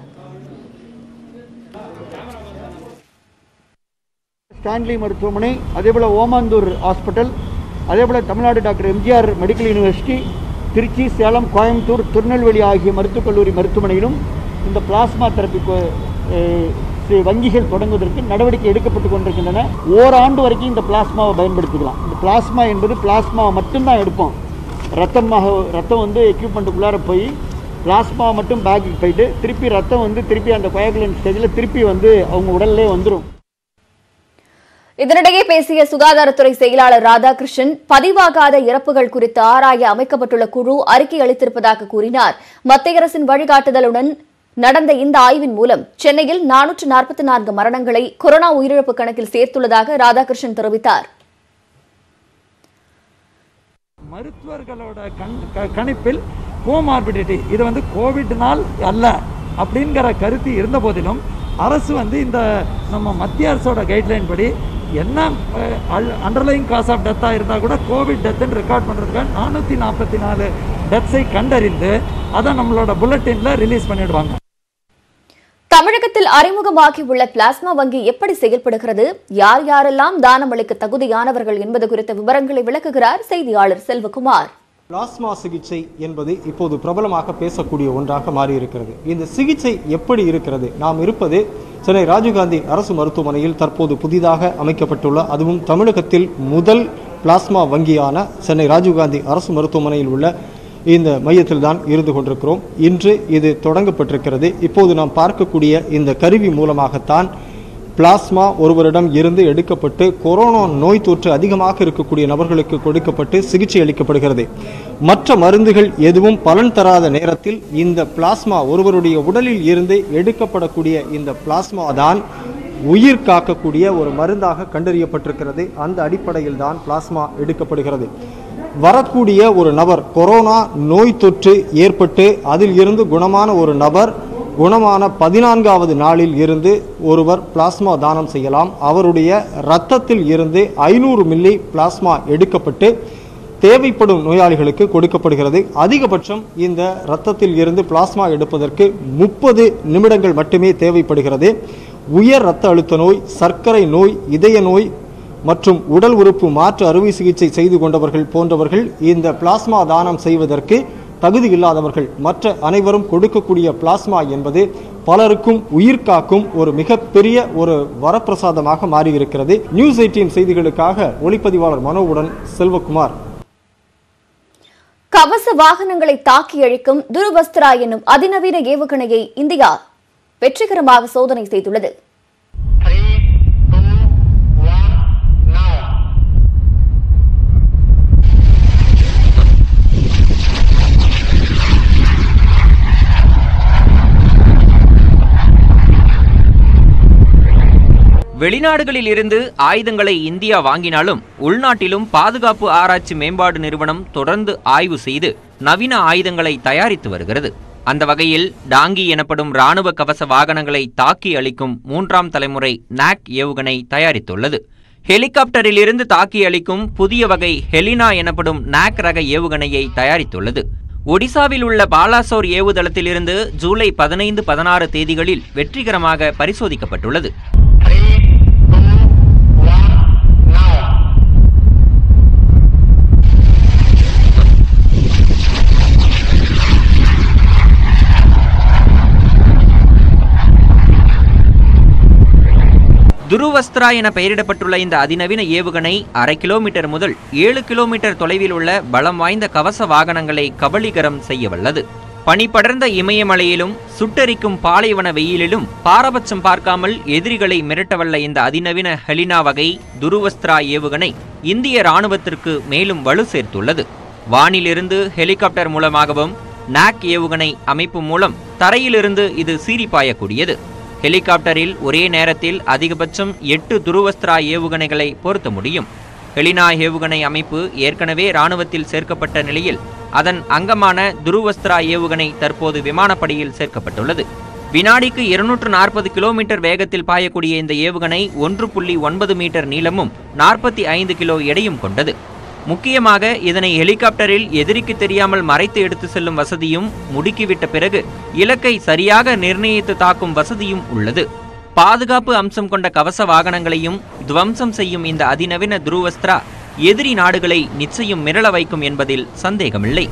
ஸ்டான்லி மருத்துவமனை அதேபோல் ஓமாந்தூர் ஹாஸ்பிட்டல் அதேபோல் Tamil Nadu doctor MGR medical university Trichy Salem Coimbatore Tirunelveli ஆகிய மருத்துவக் கல்லூரி மருத்துவமனையிலும் இந்த பிளாஸ்மா தெரப்பி கொ- அஹ் சி- வங்கிகள் தொடங்குவதற்கு நடவடிக்கை எடுக்கப்பட்டு கொண்டிருக்கின்றன ஓராண்டு வரைக்கும் இந்த பிளாஸ்மாவை பயன்படுத்திக்கலாம் இந்த பிளாஸ்மா என்பது பிளாஸ்மா மட்டும்தான் எடுப்போம் ரத்தமாக ரத்தம் வந்து எக்யூப்மெண்ட்டுக்குள்ளார போய் பிளாஸ்மா மட்டும் பேக்குக்கு போயிட்டு திருப்பி ரத்தம் வந்து திருப்பி அந்த கோயகுலன் ஸ்டேஜில் திருப்பி வந்து அவங்க உடல்லே வந்துடும் இதனிடையே பேசிய சுகாதாரத்துறை செயலாளர் ராதாகிருஷ்ணன் பதிவாகாத இறப்புகள் குறித்து ஆராய அமைக்கப்பட்டுள்ள குழு அறிக்கை அளித்திருப்பதாக கூறினார் மத்திய அரசின் வழிகாட்டுதலுடன் நடந்த இந்த ஆய்வின் மூலம் சென்னையில் நானூற்று நாற்பத்தி நான்கு மரணங்களை கொரோனா உயிரிழப்பு கணக்கில் சேர்த்துள்ளதாக ராதாகிருஷ்ணன் தெரிவித்தார் மருத்துவர்களோட கண் க- கணிப்பில் கோமார்பிடிட்டி இது வந்து கோவிட்னால் அல்ல அப்படிங்கிற கருத்து இருந்த போதிலும் அரசு வந்து இந்த நம்ம மத்திய அரசோட கைட்லைன் படி என்ன அண்டர்லைங் காஸ் ஆஃப் டெத்தாக இருந்தால் கூட கோவிட் டெத்துன்னு ரெக்கார்ட் பண்ணுறதுக்காக நானூற்றி நாற்பத்தி நாலு டெத்ஸை கண்டறிந்து அதை நம்மளோட புல்லட்டினில் ரிலீஸ் பண்ணிடுவாங்க தமிழகத்தில் அறிமுகமாகியுள்ள பிளாஸ்மா வங்கி எப்படி செயல்படுகிறது யார் யாரெல்லாம் தானம் அளிக்க தகுதியானவர்கள் என்பது குறித்த விவரங்களை விளக்குகிறார் செய்தியாளர் செல்வகுமார் பிளாஸ்மா சிகிச்சை என்பது இப்போது பிரபலமாக பேசக்கூடிய ஒன்றாக மாறியிருக்கிறது இந்த சிகிச்சை எப்படி இருக்கிறது நாம் இருப்பது சென்னை ராஜீவ்காந்தி அரசு மருத்துவமனையில் தற்போது புதிதாக அமைக்கப்பட்டுள்ள அதுவும் தமிழகத்தில் முதல் பிளாஸ்மா வங்கியான சென்னை ராஜீவ்காந்தி அரசு மருத்துவமனையில் உள்ள இந்த மையத்தில் தான் இருந்து கொண்டிருக்கிறோம் இன்று இது தொடங்கப்பட்டிருக்கிறது இப்போது நாம் பார்க்கக்கூடிய இந்த கருவி மூலமாகத்தான் பிளாஸ்மா ஒருவரிடம் இருந்து எடுக்கப்பட்டு கொரோனா நோய் தொற்று அதிகமாக இருக்கக்கூடிய நபர்களுக்கு கொடுக்கப்பட்டு சிகிச்சை அளிக்கப்படுகிறது மற்ற மருந்துகள் எதுவும் பலன் தராத நேரத்தில் இந்த பிளாஸ்மா ஒருவருடைய உடலில் இருந்து எடுக்கப்படக்கூடிய இந்த பிளாஸ்மா தான் உயிர் காக்கக்கூடிய ஒரு மருந்தாக கண்டறியப்பட்டிருக்கிறது அந்த அடிப்படையில் தான் பிளாஸ்மா எடுக்கப்படுகிறது வரக்கூடிய ஒரு நபர் கொரோனா நோய் தொற்று ஏற்பட்டு அதில் இருந்து குணமான ஒரு நபர் குணமான பதினான்காவது நாளில் இருந்து ஒருவர் பிளாஸ்மா தானம் செய்யலாம் அவருடைய இரத்தத்தில் இருந்து ஐநூறு மில்லி பிளாஸ்மா எடுக்கப்பட்டு தேவைப்படும் நோயாளிகளுக்கு கொடுக்கப்படுகிறது அதிகபட்சம் இந்த இரத்தத்தில் இருந்து பிளாஸ்மா எடுப்பதற்கு முப்பது நிமிடங்கள் மட்டுமே தேவைப்படுகிறது உயர் இரத்த அழுத்த நோய் சர்க்கரை நோய் இதய நோய் மற்றும் உடல் உறுப்பு மாற்று அறுவை சிகிச்சை செய்து கொண்டவர்கள் போன்றவர்கள் இந்த பிளாஸ்மா தானம் செய்வதற்கு தகுதி இல்லாதவர்கள் மற்ற அனைவரும் கொடுக்கக்கூடிய பிளாஸ்மா என்பது பலருக்கும் உயிர் காக்கும் ஒரு மிகப்பெரிய ஒரு வரப்பிரசாதமாக மாறியிருக்கிறது நியூஸ் எயிட்டீன் செய்திகளுக்காக ஒளிப்பதிவாளர் மனோவுடன் செல்வகுமார் கவச வாகனங்களை தாக்கி அழிக்கும் துருவஸ்திரா என்னும் அதிநவீன ஏவுகணையை இந்தியா வெற்றிகரமாக சோதனை செய்துள்ளது வெளிநாடுகளில் இருந்து ஆயுதங்களை இந்தியா வாங்கினாலும் உள்நாட்டிலும் பாதுகாப்பு ஆராய்ச்சி மேம்பாடு நிறுவனம் தொடர்ந்து ஆய்வு செய்து நவீன ஆயுதங்களை தயாரித்து வருகிறது அந்த வகையில் டாங்கி எனப்படும் ராணுவ கவச வாகனங்களை தாக்கி அளிக்கும் மூன்றாம் தலைமுறை நாக் ஏவுகணை தயாரித்துள்ளது ஹெலிகாப்டரில் இருந்து தாக்கி அளிக்கும் புதிய வகை ஹெலினா எனப்படும் நாக் ரக ஏவுகணையை தயாரித்துள்ளது ஒடிசாவில் உள்ள பாலாசோர் ஏவுதளத்திலிருந்து ஜூலை பதினைந்து பதினாறு தேதிகளில் வெற்றிகரமாக பரிசோதிக்கப்பட்டுள்ளது துருவஸ்திரா என பெயரிடப்பட்டுள்ள இந்த அதிநவீன ஏவுகணை அரை கிலோமீட்டர் முதல் ஏழு கிலோமீட்டர் தொலைவில் உள்ள பலம் வாய்ந்த கவச வாகனங்களை கபலீகரம் செய்ய வல்லது பனிபடர்ந்த இமயமலையிலும் சுட்டெரிக்கும் பாலைவன வெயிலிலும் பாரபட்சம் பார்க்காமல் எதிரிகளை மிரட்டவல்ல இந்த அதிநவீன ஹெலினா வகை துருவஸ்திரா ஏவுகணை இந்திய ராணுவத்திற்கு மேலும் வலு சேர்த்துள்ளது வானிலிருந்து ஹெலிகாப்டர் மூலமாகவும் நாக் ஏவுகணை அமைப்பு மூலம் தரையிலிருந்து இது சீறி பாயக்கூடியது ஹெலிகாப்டரில் ஒரே நேரத்தில் அதிகபட்சம் எட்டு துருவஸ்திரா ஏவுகணைகளை பொருத்த முடியும் ஹெலினா ஏவுகணை அமைப்பு ஏற்கனவே ராணுவத்தில் சேர்க்கப்பட்ட நிலையில் அதன் அங்கமான துருவஸ்திரா ஏவுகணை தற்போது விமானப்படையில் சேர்க்கப்பட்டுள்ளது வினாடிக்கு இருநூற்று நாற்பது கிலோமீட்டர் வேகத்தில் பாயக்கூடிய இந்த ஏவுகணை ஒன்று புள்ளி ஒன்பது மீட்டர் நீளமும் நாற்பத்தி ஐந்து கிலோ எடையும் கொண்டது முக்கியமாக இதனை ஹெலிகாப்டரில் எதிரிக்கு தெரியாமல் மறைத்து எடுத்து செல்லும் வசதியும் முடுக்கிவிட்ட பிறகு இலக்கை சரியாக நிர்ணயித்து தாக்கும் வசதியும் உள்ளது பாதுகாப்பு அம்சம் கொண்ட கவச வாகனங்களையும் துவம்சம் செய்யும் இந்த அதிநவீன துருவஸ்திரா எதிரி நாடுகளை நிச்சயம் மிரள வைக்கும் என்பதில் சந்தேகமில்லை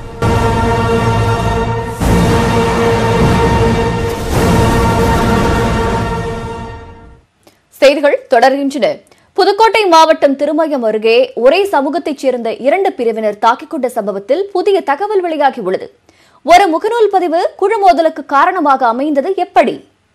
செய்திகள் தொடர்கின்றன புதுக்கோட்டை மாவட்டம் திருமயம் அருகே ஒரே சமூகத்தைச் சேர்ந்த இரண்டு பிரிவினர் தாக்கிக் கொண்ட சம்பவத்தில் புதிய தகவல் வெளியாகியுள்ளது ஒரு முகநூல் பதிவு குழுமோதலுக்கு காரணமாக அமைந்தது எப்படி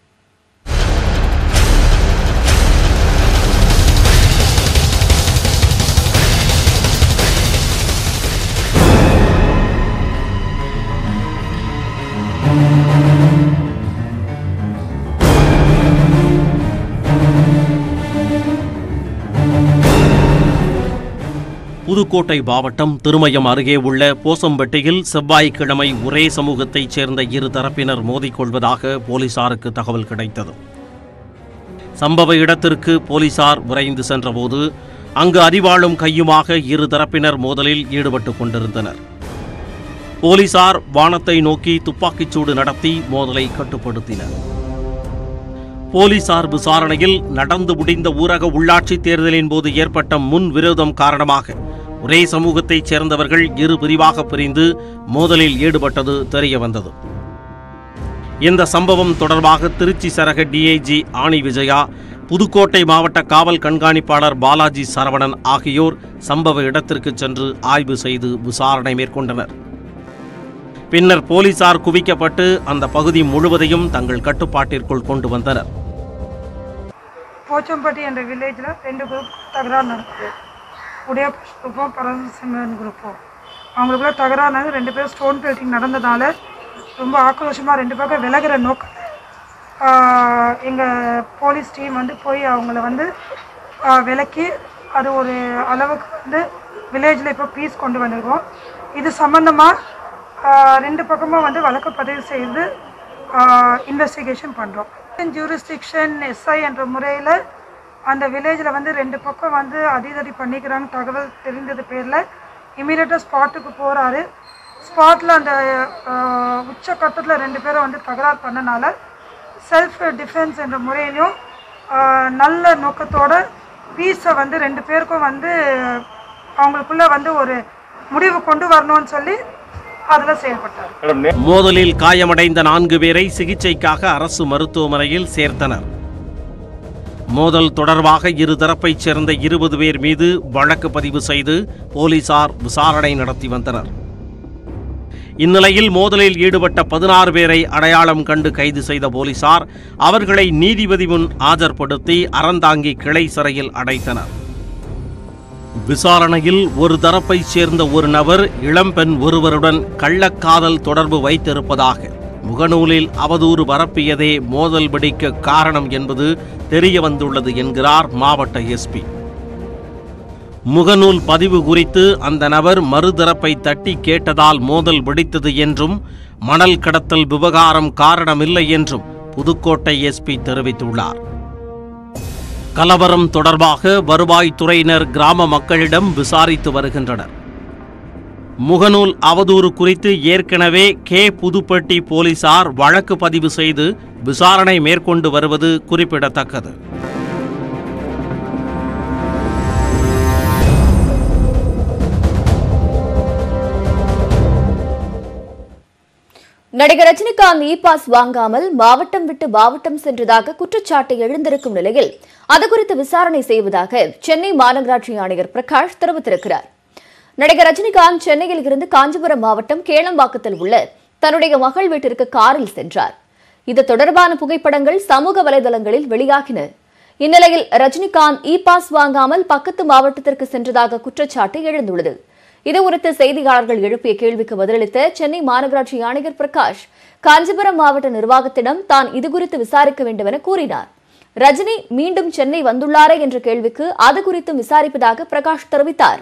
புதுக்கோட்டை மாவட்டம் திருமயம் அருகே உள்ள போசம்பட்டியில் செவ்வாய்க்கிழமை ஒரே சமூகத்தைச் சேர்ந்த இரு தரப்பினர் மோதிக்கொள்வதாக போலீசாருக்கு தகவல் கிடைத்தது சம்பவ இடத்திற்கு போலீசார் விரைந்து சென்றபோது அங்கு அறிவாளும் கையுமாக இரு தரப்பினர் மோதலில் ஈடுபட்டுக் கொண்டிருந்தனர் போலீசார் வானத்தை நோக்கி துப்பாக்கிச்சூடு நடத்தி மோதலை கட்டுப்படுத்தினர் போலீசார் விசாரணையில் நடந்து முடிந்த ஊரக உள்ளாட்சி தேர்தலின் போது ஏற்பட்ட முன் விரோதம் காரணமாக ஒரே சமூகத்தைச் சேர்ந்தவர்கள் இரு பிரிவாக பிரிந்து மோதலில் ஈடுபட்டது தெரிய வந்தது இந்த சம்பவம் தொடர்பாக திருச்சி சரக டிஐஜி ஆணி விஜயா புதுக்கோட்டை மாவட்ட காவல் கண்காணிப்பாளர் பாலாஜி சரவணன் ஆகியோர் சம்பவ இடத்திற்கு சென்று ஆய்வு செய்து விசாரணை மேற்கொண்டனர் பின்னர் போலீசார் குவிக்கப்பட்டு அந்த பகுதி முழுவதையும் தங்கள் கட்டுப்பாட்டிற்குள் கொண்டு வந்தனர் போச்சம்பட்டி என்ற வில்லேஜில் ரெண்டு குரூப் தகராறு நடக்குது உடையபுஷ் குரூப்பும் பரமசிம்மன் குரூப்பும் அவங்களுக்குள்ள தகராறு நடந்து ரெண்டு பேரும் ஸ்டோன் பெல்ட்டிங் நடந்ததால ரொம்ப ஆக்ரோஷமாக ரெண்டு பக்கம் விலகிற நோக்கத்தில் எங்கள் போலீஸ் டீம் வந்து போய் அவங்கள வந்து ஆஹ், விலக்கி அது ஒரு அளவுக்கு வந்து வில்லேஜில் இப்போ பீஸ் கொண்டு வந்திருக்கோம் இது சம்மந்தமாக ரெண்டு பக்கமும் வந்து வழக்கு பதிவு செய்து இன்வெஸ்டிகேஷன் பண்ணுறோம் ஜூரிஸ்டிக்ஷன் எஸ்ஐ என்ற முறையில் அந்த வில்லேஜில் வந்து ரெண்டு பக்கம் வந்து அதிதடி பண்ணிக்கிறாங்க தகவல் தெரிந்தது பேரில் இமீடியட்டாக ஸ்பாட்டுக்கு போகிறாரு ஸ்பாட்டில் அந்த ஆஹ், உச்சக்கட்டத்தில் ரெண்டு பேரும் வந்து தகராறு பண்ணனால செல்ஃப் டிஃபென்ஸ் என்ற முறையிலையும் ஆஹ், நல்ல நோக்கத்தோட பீஸை வந்து ரெண்டு பேருக்கும் வந்து அவங்களுக்குள்ள வந்து ஒரு முடிவு கொண்டு வரணும்னு சொல்லி அதில் செயல்பட்டார் மோதலில் காயமடைந்த நான்கு பேரை சிகிச்சைக்காக அரசு மருத்துவமனையில் சேர்த்தனர் மோதல் தொடர்பாக இருதரப்பைச் சேர்ந்த இருபது பேர் மீது வழக்கு பதிவு செய்து போலீசார் விசாரணை நடத்தி வந்தனர் இந்நிலையில் மோதலில் ஈடுபட்ட பதினாறு பேரை அடையாளம் கண்டு கைது செய்த போலீசார் அவர்களை நீதிபதி முன் ஆஜர்படுத்தி அறந்தாங்கி கிளை சிறையில் அடைத்தனர் விசாரணையில் ஒரு தரப்பைச் சேர்ந்த ஒரு நபர் இளம்பெண் ஒருவருடன் கள்ளக்காதல் தொடர்பு வைத்திருப்பதாக முகநூலில் அவதூறு பரப்பியதே மோதல் வெடிக்க காரணம் என்பது தெரிய வந்துள்ளது என்கிறார் மாவட்ட எஸ்பி முகநூல் பதிவு குறித்து அந்த நபர் மறுதரப்பை தட்டி கேட்டதால் மோதல் வெடித்தது என்றும் மணல் கடத்தல் விவகாரம் காரணமில்லை என்றும் புதுக்கோட்டை எஸ்பி தெரிவித்துள்ளார் கலவரம் தொடர்பாக வருவாய்த்துறையினர் கிராம மக்களிடம் விசாரித்து வருகின்றனர் முகநூல் அவதூறு குறித்து ஏற்கனவே கே புதுப்பட்டி போலீசார் வழக்கு பதிவு செய்து விசாரணை மேற்கொண்டு வருவது குறிப்பிடத்தக்கது நடிகர் ரஜினிகாந்த் இ பாஸ் வாங்காமல் மாவட்டம் விட்டு மாவட்டம் சென்றதாக குற்றச்சாட்டு எழுந்திருக்கும் நிலையில் அது குறித்து விசாரணை செய்வதாக சென்னை மாநகராட்சி ஆணையர் பிரகாஷ் தெரிவித்திருக்கிறார் நடிகர் ரஜினிகாந்த் சென்னையில் இருந்து காஞ்சிபுரம் மாவட்டம் கேளம்பாக்கத்தில் உள்ள தன்னுடைய மகள் வீட்டிற்கு காரில் சென்றார் இது தொடர்பான புகைப்படங்கள் சமூக வலைதளங்களில் வெளியாகின இந்நிலையில் ரஜினிகாந்த் இ பாஸ் வாங்காமல் பக்கத்து மாவட்டத்திற்கு சென்றதாக குற்றச்சாட்டு எழுந்துள்ளது இது குறித்து செய்தியாளர்கள் எழுப்பிய கேள்விக்கு பதிலளித்த சென்னை மாநகராட்சி ஆணையர் பிரகாஷ் காஞ்சிபுரம் மாவட்ட நிர்வாகத்திடம் தான் இதுகுறித்து விசாரிக்க வேண்டும் என கூறினார் ரஜினி மீண்டும் சென்னை வந்துள்ளாரே என்ற கேள்விக்கு அது குறித்தும் விசாரிப்பதாக பிரகாஷ் தெரிவித்தார்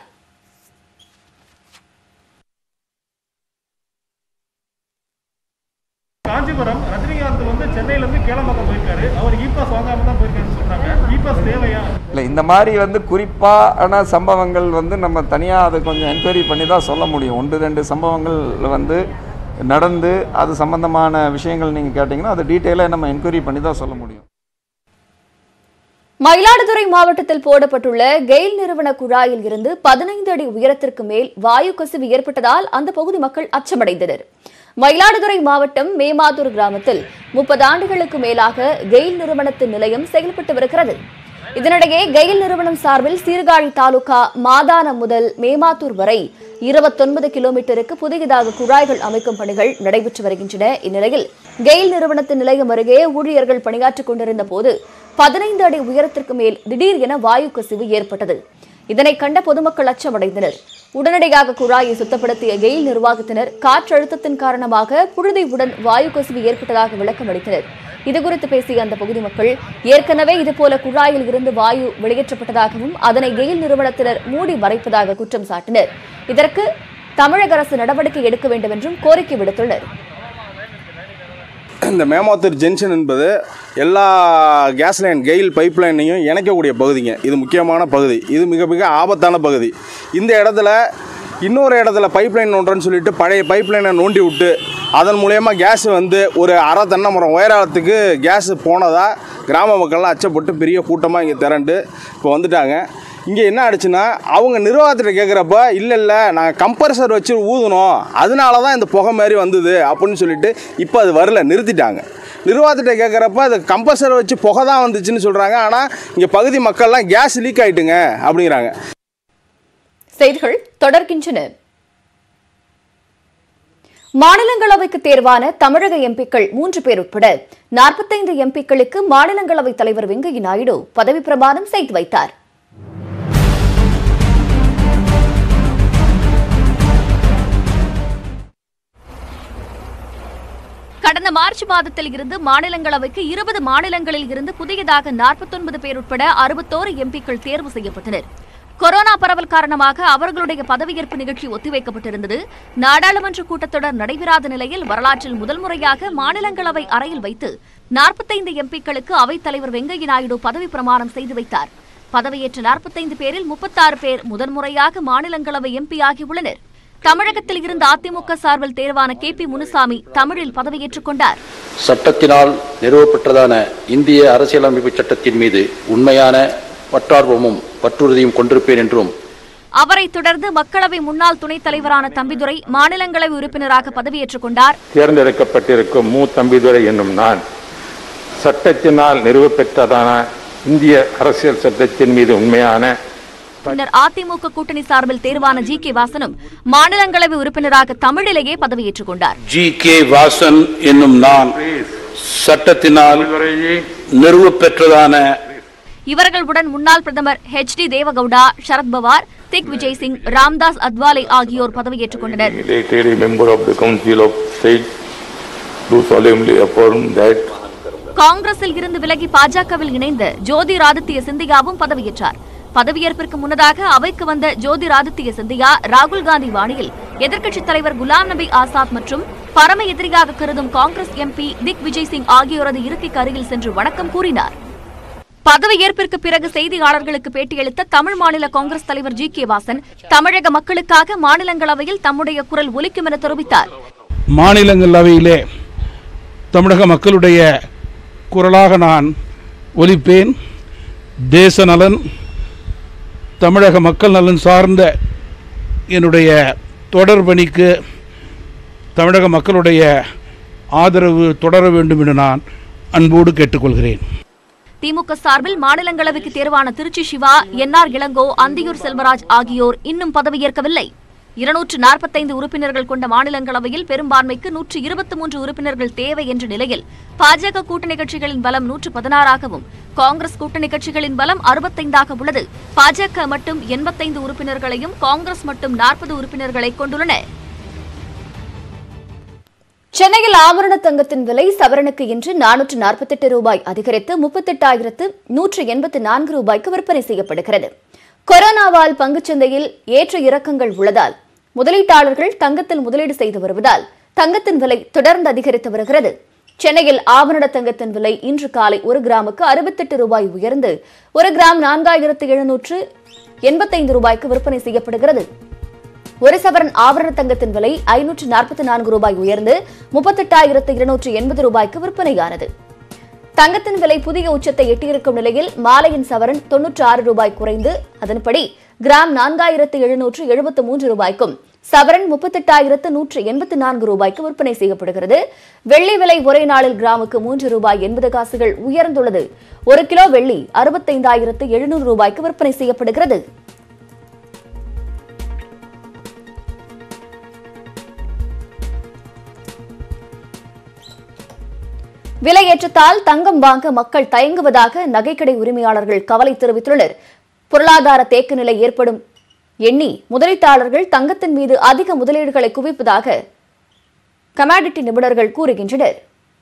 காஞ்சிபுரம் ரஜினிகாந்த் வந்து சென்னையிலேருந்து கேளம்பாக்கம் போயிருக்காரு அவர் இ பாஸ் வாங்காம தான் போயிருக்காருன்னு சொல்றாங்க இ பாஸ் தேவையா இல்லை இந்த மாதிரி வந்து குறிப்பான சம்பவங்கள் வந்து நம்ம தனியாக அதை கொஞ்சம் என்கொயரி பண்ணி தான் சொல்ல முடியும் ஒன்று ரெண்டு சம்பவங்கள் வந்து நடந்து அது சம்பந்தமான விஷயங்கள் நீங்கள் கேட்டிங்கன்னா அதை டீட்டெயிலாக நம்ம என்கொயரி பண்ணி தான் சொல்ல முடியும் மயிலாடுதுறை மாவட்டத்தில் போடப்பட்டுள்ள கெயில் நிறுவன குழாயில் இருந்து பதினைந்து அடி உயரத்திற்கு மேல் வாயு கசிவு ஏற்பட்டதால் அந்த பகுதி மக்கள் அச்சமடைந்தனர் மயிலாடுதுறை மாவட்டம் மேமாத்தூர் கிராமத்தில் முப்பது ஆண்டுகளுக்கு மேலாக கெயில் நிறுவனத்தின் நிலையம் செயல்பட்டு வருகிறது இதனிடையே கெயில் நிறுவனம் சார்பில் சீர்காழி தாலுகா மாதானம் முதல் மேமாத்தூர் வரை இருபத்தொன்பது கிலோமீட்டருக்கு புதியதாக குழாய்கள் அமைக்கும் பணிகள் நடைபெற்று வருகின்றன இந்நிலையில் கெயில் நிறுவனத்தின் நிலையம் அருகே ஊழியர்கள் பணியாற்றிக் கொண்டிருந்த போது பதினைந்து அடி உயரத்திற்கு மேல் திடீர் என வாயு கசிவு ஏற்பட்டது இதனை கண்ட பொதுமக்கள் அச்சமடைந்தனர் உடனடியாக குழாயை சுத்தப்படுத்திய கெயில் நிர்வாகத்தினர் காற்றழுத்தத்தின் காரணமாக புழுதியுடன் வாயு கசிவு ஏற்பட்டதாக விளக்கம் அளித்தனர் இதுகுறித்து பேசிய அந்த பகுதி மக்கள் ஏற்கனவே இதுபோல குழாயில் இருந்து வாயு வெளியேற்றப்பட்டதாகவும் அதனை கெயில் நிறுவனத்தினர் மூடி மறைப்பதாக குற்றம் சாட்டினர் இதற்கு தமிழக அரசு நடவடிக்கை எடுக்க வேண்டும் என்றும் கோரிக்கை விடுத்துள்ளனர் இந்த மேமாத்தூர் ஜங்ஷன் என்பது எல்லா கேஸ் லைன் கெயில் பைப் லைனையும் இணைக்கக்கூடிய பகுதிங்க இது முக்கியமான பகுதி இது மிக மிக ஆபத்தான பகுதி இந்த இடத்துல இன்னொரு இடத்துல பைப் லைன் நோண்டுறேன்னு சொல்லிட்டு பழைய பைப் லைனை நோண்டி விட்டு அதன் மூலயமா கேஸ் வந்து ஒரு அரை தென்னை மரம் உயரத்துக்கு கேஸ் போனதாக கிராம மக்கள்லாம் அச்சப்பட்டு பெரிய கூட்டமாக இங்கே திரண்டு இப்போ வந்துட்டாங்க இங்கே என்ன ஆயிடுச்சுன்னா அவங்க நிர்வாகத்திட்ட கேட்குறப்ப இல்லை இல்லை நாங்கள் கம்ப்ரஸர் வச்சு ஊதுனோம் அதனால தான் இந்த புகை மாதிரி வந்தது அப்படின்னு சொல்லிட்டு இப்போ அது வரல நிறுத்திட்டாங்க நிர்வாகத்திட்ட கேட்குறப்ப அது கம்ப்ரஸர் வச்சு புகை தான் வந்துச்சுன்னு சொல்கிறாங்க ஆனால் இங்கே பகுதி மக்கள்லாம் கேஸ் லீக் ஆயிட்டுங்க அப்படிங்கிறாங்க செய்திகள் தொடர்கின்றன மாநிலங்களவைக்கு தேர்வான தமிழக எம்பிக்கள் மூன்று பேர் உட்பட நாற்பத்தைந்து எம்பிக்களுக்கு மாநிலங்களவைத் தலைவர் வெங்கையா நாயுடு பதவி பிரமாணம் செய்து வைத்தார் கடந்த மார்ச் மாதத்தில் இருந்து மாநிலங்களவைக்கு இருபது மாநிலங்களில் இருந்து புதியதாக நாற்பத்தொன்பது பேர் உட்பட அறுபத்தோரு எம்பிக்கள் தேர்வு செய்யப்பட்டனர் கொரோனா பரவல் காரணமாக அவர்களுடைய பதவியேற்பு நிகழ்ச்சி ஒத்திவைக்கப்பட்டிருந்தது நாடாளுமன்ற கூட்டத்தொடர் நடைபெறாத நிலையில் வரலாற்றில் முதல் முறையாக மாநிலங்களவை அறையில் வைத்து நாற்பத்தைந்து எம்பிக்களுக்கு அவைத்தலைவர் வெங்கையா நாயுடு பதவி பிரமாணம் செய்து வைத்தார் பதவியேற்ற நாற்பத்தைந்து பேரில் முப்பத்தாறு பேர் முதன்முறையாக மாநிலங்களவை எம்பி ஆகியுள்ளனர் தமிழகத்தில் இருந்து அதிமுக சார்பில் தேர்வான கே பி முனுசாமி தமிழில் பதவியேற்றுக் கொண்டார் சட்டத்தினால் நிறுவப்பட்டதான இந்திய அரசியலமைப்பு சட்டத்தின் மீது உண்மையான பற்றார்வமும் பற்றுறுதியும் கொண்டிருப்பேன் என்றும் அவரைத் தொடர்ந்து மக்களவை முன்னாள் துணைத் தலைவரான தம்பிதுரை மாநிலங்களவை உறுப்பினராக பதவியேற்றுக் கொண்டார் தேர்ந்தெடுக்கப்பட்டிருக்கும் மு தம்பிதுரை என்னும் நான் சட்டத்தினால் நிறுவப்பெற்றதான இந்திய அரசியல் சட்டத்தின் மீது உண்மையான பின்னர் அதிமுக கூட்டணி சார்பில் தேர்வான ஜி கே வாசனும் மாநிலங்களவை உறுப்பினராக தமிழிலேயே பதவியேற்றுக் கொண்டார் ஜி கே வாசன் என்னும் நான் சட்டத்தினால் நிறுவப்பெற்றதான இவர்களுடன் முன்னாள் பிரதமர் ஹெச் டி தேவகவுடா சரத்பவார் திக் விஜய் சிங் ராம்தாஸ் அத்வாலே ஆகியோர் பதவியேற்றுக் கொண்டனர் elected a member of the Council of State do solemnly affirm that காங்கிரஸில் இருந்து விலகி பாஜகவில் இணைந்த ஜோதிராதித்ய சிந்தியாவும் பதவியேற்றார் பதவியேற்பிற்கு முன்னதாக அவைக்கு வந்த ஜோதிராதித்ய சிந்தியா ராகுல் காந்தி வாணியில் எதிர்க்கட்சித் தலைவர் குலாம் நபி ஆசாத் மற்றும் பரம எதிரியாக கருதும் காங்கிரஸ் எம்பி திக் விஜய் சிங் ஆகியோரது இருக்கைக்கு அருகில் சென்று வணக்கம் கூறினார் பதவியேற்பிற்கு பிறகு செய்தியாளர்களுக்கு பேட்டியளித்த தமிழ் மாநில காங்கிரஸ் தலைவர் ஜி கே வாசன் தமிழக மக்களுக்காக மாநிலங்களவையில் தம்முடைய குரல் ஒலிக்கும் என தெரிவித்தார் மாநிலங்களவையிலே தமிழக மக்களுடைய குரலாக நான் ஒலிப்பேன் தேச நலன் தமிழக மக்கள் நலன் சார்ந்த என்னுடைய தொடர்பணிக்கு தமிழக மக்களுடைய ஆதரவு தொடர வேண்டும் என நான் அன்போடு கேட்டுக்கொள்கிறேன் திமுக சார்பில் மாநிலங்களவைக்கு தேர்வான திருச்சி சிவா என்ஆர் இளங்கோ அந்தியூர் செல்வராஜ் ஆகியோர் இன்னும் பதவியேற்கவில்லை இருநூற்று நாற்பத்தைந்து உறுப்பினர்கள் கொண்ட மாநிலங்களவையில் பெரும்பான்மைக்கு நூற்று இருபத்தி மூன்று உறுப்பினர்கள் தேவை என்ற நிலையில் பாஜக கூட்டணி கட்சிகளின் பலம் நூற்று பதினாறாகவும் காங்கிரஸ் கூட்டணி கட்சிகளின் பலம் அறுபத்தைந்தாக உள்ளது பாஜக மட்டும் எண்பத்தைந்து உறுப்பினர்களையும் காங்கிரஸ் மட்டும் நாற்பது உறுப்பினர்களை கொண்டுள்ளன சென்னையில் ஆபரண தங்கத்தின் விலை சவரனுக்கு இன்று நானூற்று நாற்பத்தெட்டு ரூபாய் அதிகரித்து முப்பத்தெட்டாயிரத்து நூற்று எண்பத்து நான்கு ரூபாய்க்கு விற்பனை செய்யப்படுகிறது கொரோனாவால் பங்குச்சந்தையில் ஏற்ற இறக்கங்கள் உள்ளதால் முதலீட்டாளர்கள் தங்கத்தில் முதலீடு செய்து வருவதால் தங்கத்தின் விலை தொடர்ந்து அதிகரித்து வருகிறது சென்னையில் ஆபரண தங்கத்தின் விலை இன்று காலை ஒரு கிராமுக்கு அறுபத்தெட்டு ரூபாய் உயர்ந்து ஒரு கிராம் நான்காயிரத்து எழுநூற்று எண்பத்தைந்து ரூபாய்க்கு விற்பனை செய்யப்படுகிறது ஒரு சவரன் ஆபரண தங்கத்தின் விலை ஐநூற்று நாற்பத்தி நான்கு ரூபாய் உயர்ந்து முப்பத்தெட்டாயிரத்து இருநூற்று எண்பது ரூபாய்க்கு விற்பனையானது தங்கத்தின் விலை புதிய உச்சத்தை எட்டியிருக்கும் நிலையில் மாலையின் சவரன் தொன்னூற்று ஆறு ரூபாய் குறைந்து அதன்படி கிராம் நான்காயிரத்து எழுநூற்று எழுபத்து மூன்று ரூபாய்க்கும் சவரன் முப்பத்தெட்டாயிரத்து நூற்று எண்பத்தி நான்கு ரூபாய்க்கு விற்பனை செய்யப்படுகிறது வெள்ளி விலை ஒரே நாளில் கிராமுக்கு மூன்று ரூபாய் எண்பது காசுகள் உயர்ந்துள்ளது ஒரு கிலோ வெள்ளி அறுபத்தைந்தாயிரத்து எழுநூறு ரூபாய்க்கு விற்பனை செய்யப்படுகிறது விலையேற்றத்தால் தங்கம் வாங்க மக்கள் தயங்குவதாக நகைக்கடை உரிமையாளர்கள் கவலை தெரிவித்துள்ளனர் பொருளாதார தேக்க நிலை ஏற்படும் எண்ணி முதலீட்டாளர்கள் தங்கத்தின் மீது அதிக முதலீடுகளை குவிப்பதாக கமாடிட்டி நிபுணர்கள் கூறுகின்றனர்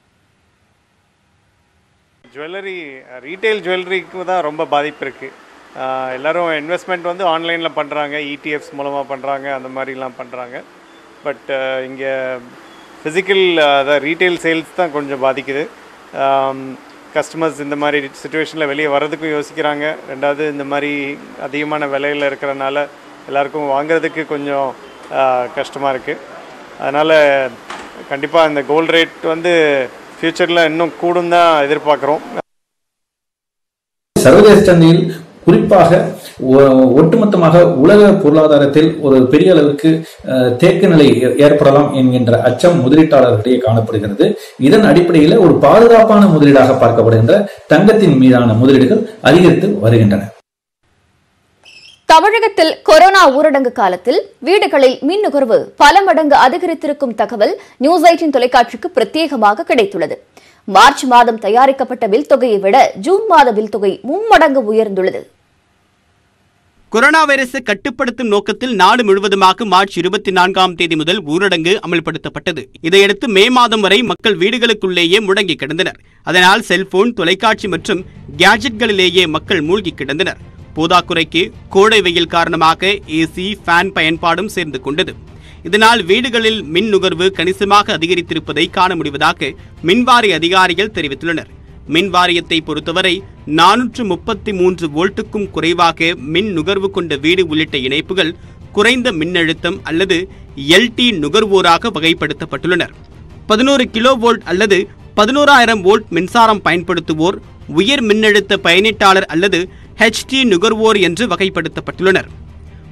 ஜுவல்லரி ரீட்டைல் ஜுவல்லரிக்கு தான் ரொம்ப பாதிப்பு இருக்குது எல்லோரும் இன்வெஸ்ட்மெண்ட் வந்து ஆன்லைனில் பண்ணுறாங்க இடிஎஃப்ஸ் மூலமாக பண்ணுறாங்க அந்த மாதிரிலாம் பண்ணுறாங்க பட் இங்கே ஃபிசிக்கல் அதான் ரீட்டைல் சேல்ஸ் தான் கொஞ்சம் பாதிக்குது கஸ்டமர்ஸ் இந்த மாதிரி சுச்சுவேஷனில் வெளியே வர்றதுக்கும் யோசிக்கிறாங்க ரெண்டாவது இந்த மாதிரி அதிகமான விலையில் இருக்கிறனால எல்லாருக்கும் வாங்குறதுக்கு கொஞ்சம் கஷ்டமாக இருக்குது அதனால் கண்டிப்பாக இந்த கோல்ட் ரேட் வந்து ஃப்யூச்சரில் இன்னும் கூடும் தான் எதிர்பார்க்குறோம் சர்வதேச சந்தையில் குறிப்பாக ஒ- ஒட்டுமொத்தமாக உலக பொருளாதாரத்தில் ஒரு பெரிய அளவுக்கு அஹ், தேக்க நிலை ஏ- ஏற்படலாம் என்கின்ற அச்சம் முதலீட்டாளர்களிடையே காணப்படுகிறது இதன் அடிப்படையில் ஒரு பாதுகாப்பான முதலீடாக பார்க்கப்படுகின்ற தங்கத்தின் மீதான முதலீடுகள் அதிகரித்து வருகின்றன தமிழகத்தில் கொரோனா ஊரடங்கு காலத்தில் வீடுகளில் மின் நுகர்வு பல மடங்கு அதிகரித்திருக்கும் தகவல் நியூஸ் எயிட்டின் தொலைக்காட்சிக்கு பிரத்யேகமாக கிடைத்துள்ளது மார்ச் மாதம் தயாரிக்கப்பட்ட பில் தொகையை விட ஜூன் மாத பில் தொகை மும்மடங்கு உயர்ந்துள்ளது கொரோனா வைரஸை கட்டுப்படுத்தும் நோக்கத்தில் நாடு முழுவதுமாக மார்ச் இருபத்தி நான்காம் தேதி முதல் ஊரடங்கு அமல்படுத்தப்பட்டது இதையடுத்து மே மாதம் வரை மக்கள் வீடுகளுக்குள்ளேயே முடங்கி கிடந்தனர் அதனால் செல்போன் தொலைக்காட்சி மற்றும் கேஜெட்களிலேயே மக்கள் மூழ்கி கிடந்தனர் போதாக்குறைக்கு கோடை வெயில் காரணமாக ஏசி ஃபேன் பயன்பாடும் சேர்ந்து கொண்டது இதனால் வீடுகளில் மின் நுகர்வு கணிசமாக அதிகரித்திருப்பதை காண முடிவதாக மின்வாரிய அதிகாரிகள் தெரிவித்துள்ளனர் மின் வாரியத்தை பொறுத்தவரை நானூற்று முப்பத்தி மூன்று வோல்ட்டுக்கும் குறைவாக மின் நுகர்வு கொண்ட வீடு உள்ளிட்ட இணைப்புகள் குறைந்த மின்னழுத்தம் அல்லது எல்டி நுகர்வோராக வகைப்படுத்தப்பட்டுள்ளனர் பதினோரு கிலோ வோல்ட் அல்லது பதினோராயிரம் வோல்ட் மின்சாரம் பயன்படுத்துவோர் உயர் மின்னழுத்த பயனீட்டாளர் அல்லது ஹெச்டி நுகர்வோர் என்று வகைப்படுத்தப்பட்டுள்ளனர்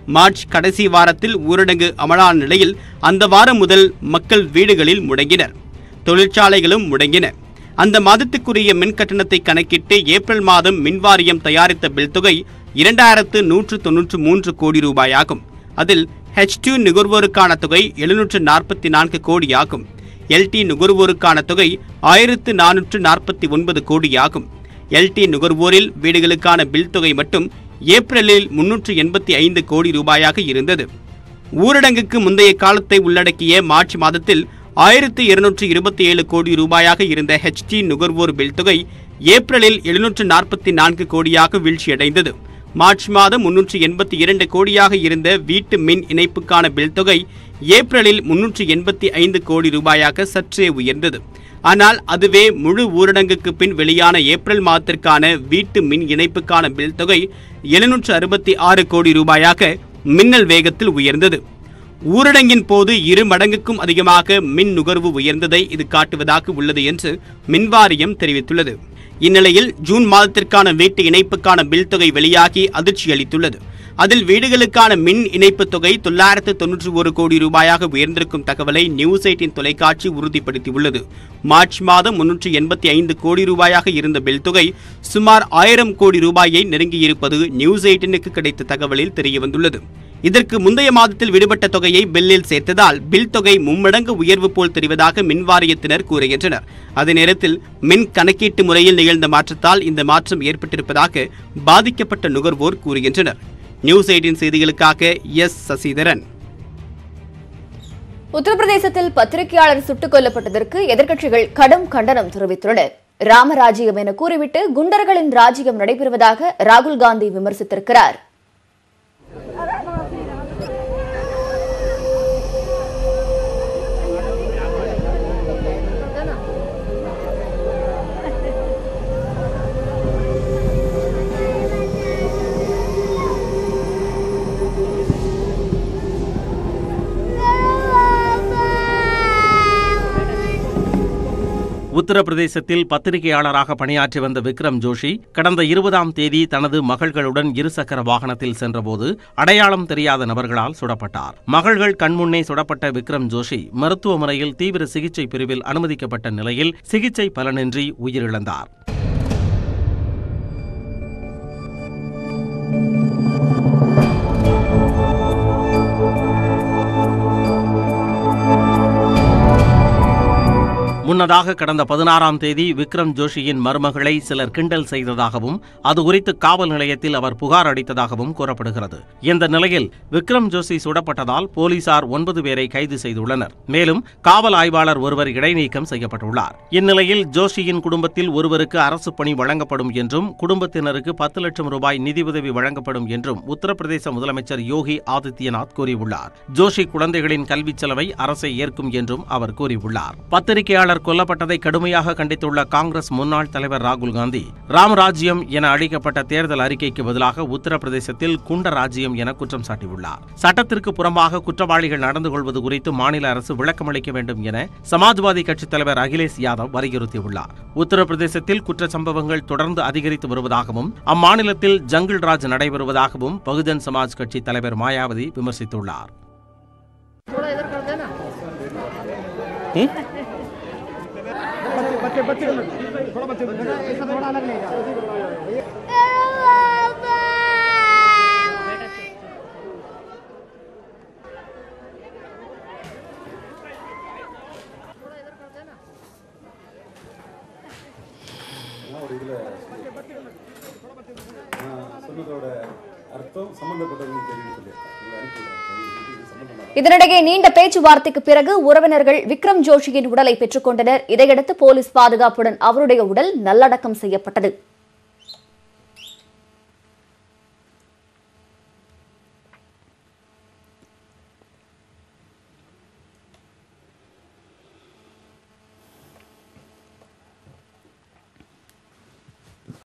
மார்ச் கடைசி வாரத்தில் ஊரடங்கு அமலான நிலையில் அந்த வாரம் முதல் மக்கள் வீடுகளில் முடங்கினர் தொழிற்சாலைகளும் முடங்கின அந்த மாதத்துக்குரிய மின் கட்டணத்தை கணக்கிட்டு ஏப்ரல் மாதம் மின்வாரியம் தயாரித்த பில் தொகை இரண்டாயிரத்து நூற்று தொன்னூற்று மூன்று கோடி ரூபாயாகும் அதில் ஹெச் டூ நுகர்வோருக்கான தொகை எழுநூற்று நாற்பத்தி நான்கு கோடியாகும் எல்டி நுகர்வோருக்கான தொகை ஆயிரத்து நானூற்று நாற்பத்தி ஒன்பது கோடியாகும் எல்டி நுகர்வோரில் வீடுகளுக்கான பில் தொகை மட்டும் ஏப்ரலில் முன்னூற்று எண்பத்தி ஐந்து கோடி ரூபாயாக இருந்தது ஊரடங்குக்கு முந்தைய காலத்தை உள்ளடக்கிய மார்ச் மாதத்தில் ஆயிரத்து இருநூற்று இருபத்தி ஏழு கோடி ரூபாயாக இருந்த ஹெச்டி நுகர்வோர் பில் தொகை ஏப்ரலில் எழுநூற்று நாற்பத்தி நான்கு கோடியாக வீழ்ச்சியடைந்தது மார்ச் மாதம் முன்னூற்று எண்பத்தி இரண்டு கோடியாக இருந்த வீட்டு மின் இணைப்புக்கான பில் தொகை ஏப்ரலில் முன்னூற்று எண்பத்தி ஐந்து கோடி ரூபாயாக சற்றே உயர்ந்தது ஆனால் அதுவே முழு ஊரடங்குக்கு பின் வெளியான ஏப்ரல் மாதத்திற்கான வீட்டு மின் இணைப்புக்கான பில் தொகை எழுநூற்று அறுபத்தி ஆறு கோடி ரூபாயாக மின்னல் வேகத்தில் உயர்ந்தது ஊரடங்கின் போது இரு மடங்குக்கும் அதிகமாக மின் நுகர்வு உயர்ந்ததை இது காட்டுவதாக உள்ளது என்று மின்வாரியம் தெரிவித்துள்ளது இந்நிலையில் ஜூன் மாதத்திற்கான வீட்டு இணைப்புக்கான பில் தொகை வெளியாகி அதிர்ச்சி அளித்துள்ளது அதில் வீடுகளுக்கான மின் இணைப்பு தொகை தொள்ளாயிரத்து தொன்னூற்றி ஒரு கோடி ரூபாயாக உயர்ந்திருக்கும் தகவலை நியூஸ் எயிட்டின் தொலைக்காட்சி உறுதிப்படுத்தியுள்ளது மார்ச் மாதம் முன்னூற்று எண்பத்தி ஐந்து கோடி ரூபாயாக இருந்த பில் தொகை சுமார் ஆயிரம் கோடி ரூபாயை நெருங்கியிருப்பது நியூஸ் எயிட்டினுக்கு கிடைத்த தகவலில் தெரியவந்துள்ளது இதற்கு முந்தைய மாதத்தில் விடுபட்ட தொகையை பில்லில் சேர்த்ததால் பில் தொகை மும்மடங்கு உயர்வு போல் தெரிவதாக மின்வாரியத்தினர் கூறுகின்றனர் அதே நேரத்தில் மின் கணக்கீட்டு முறையில் நிகழ்ந்த மாற்றத்தால் இந்த மாற்றம் ஏற்பட்டிருப்பதாக பாதிக்கப்பட்ட நுகர்வோர் கூறுகின்றனர் நியூஸ் எயிட்டின் செய்திகளுக்காக எஸ் சசிதரன் உத்தரப்பிரதேசத்தில் பத்திரிகையாளர் சுட்டுக் கொல்லப்பட்டதற்கு எதிர்க்கட்சிகள் கடும் கண்டனம் தெரிவித்துள்ளன ராமராஜ்யம் என கூறிவிட்டு குண்டர்களின் ராஜ்யம் நடைபெறுவதாக ராகுல் காந்தி விமர்சித்திருக்கிறார் உத்தரப்பிரதேசத்தில் பத்திரிகையாளராக பணியாற்றி வந்த விக்ரம் ஜோஷி கடந்த இருபதாம் தேதி தனது மகள்களுடன் இருசக்கர வாகனத்தில் சென்றபோது அடையாளம் தெரியாத நபர்களால் சுடப்பட்டார் மகள்கள் கண்முன்னே சுடப்பட்ட விக்ரம் ஜோஷி மருத்துவமனையில் தீவிர சிகிச்சை பிரிவில் அனுமதிக்கப்பட்ட நிலையில் சிகிச்சை பலனின்றி உயிரிழந்தார் முன்னதாக கடந்த பதினாறாம் தேதி விக்ரம் ஜோஷியின் மருமகளை சிலர் கிண்டல் செய்ததாகவும் அது குறித்து காவல் நிலையத்தில் அவர் புகார் அளித்ததாகவும் கூறப்படுகிறது இந்த நிலையில் விக்ரம் ஜோஷி சுடப்பட்டதால் போலீசார் ஒன்பது பேரை கைது செய்துள்ளனர் மேலும் காவல் ஆய்வாளர் ஒருவர் இடைநீக்கம் செய்யப்பட்டுள்ளார் இந்நிலையில் ஜோஷியின் குடும்பத்தில் ஒருவருக்கு அரசு பணி வழங்கப்படும் என்றும் குடும்பத்தினருக்கு பத்து லட்சம் ரூபாய் நிதியுதவி வழங்கப்படும் என்றும் உத்தரப்பிரதேச முதலமைச்சர் யோகி ஆதித்யநாத் கூறியுள்ளார் ஜோஷி குழந்தைகளின் கல்விச் செலவை அரசை ஏற்கும் என்றும் அவர் கூறியுள்ளார் பத்திரிகையாளர் கொல்லப்பட்டதை கடுமையாக கண்டித்துள்ள காங்கிரஸ் முன்னாள் தலைவர் ராகுல் காந்தி ராமராஜ்யம் என அழைக்கப்பட்ட தேர்தல் அறிக்கைக்கு பதிலாக உத்தரப்பிரதேசத்தில் குண்ட ராஜ்யம் என குற்றம் சாட்டியுள்ளார் சட்டத்திற்கு புறம்பாக குற்றவாளிகள் நடந்து கொள்வது குறித்து மாநில அரசு விளக்கமளிக்க வேண்டும் என சமாஜ்வாதி கட்சித் தலைவர் அகிலேஷ் யாதவ் வலியுறுத்தியுள்ளார் உத்தரப்பிரதேசத்தில் குற்ற சம்பவங்கள் தொடர்ந்து அதிகரித்து வருவதாகவும் அம்மாநிலத்தில் ஜங்கிள் ராஜ் நடைபெறுவதாகவும் பகுஜன் சமாஜ் கட்சி தலைவர் மாயாவதி விமர்சித்துள்ளார் बच्चे बच्चे थोड़ा बच्चे ऐसा थोड़ा अलग नहीं ஒரு இதில் சொன்னதோட அர்த்தம் சம்மந்தப்பட்டவங்க தெரியும் சொல்லி உங்களை அனுப்பிவிடுறேன் இது சம்மந்தமாக இதனிடையே நீண்ட பேச்சுவார்த்தைக்கு பிறகு உறவினர்கள் விக்ரம் ஜோஷியின் உடலை பெற்றுக் கொண்டனர் இதையடுத்து போலீஸ் பாதுகாப்புடன் அவருடைய உடல் நல்லடக்கம் செய்யப்பட்டது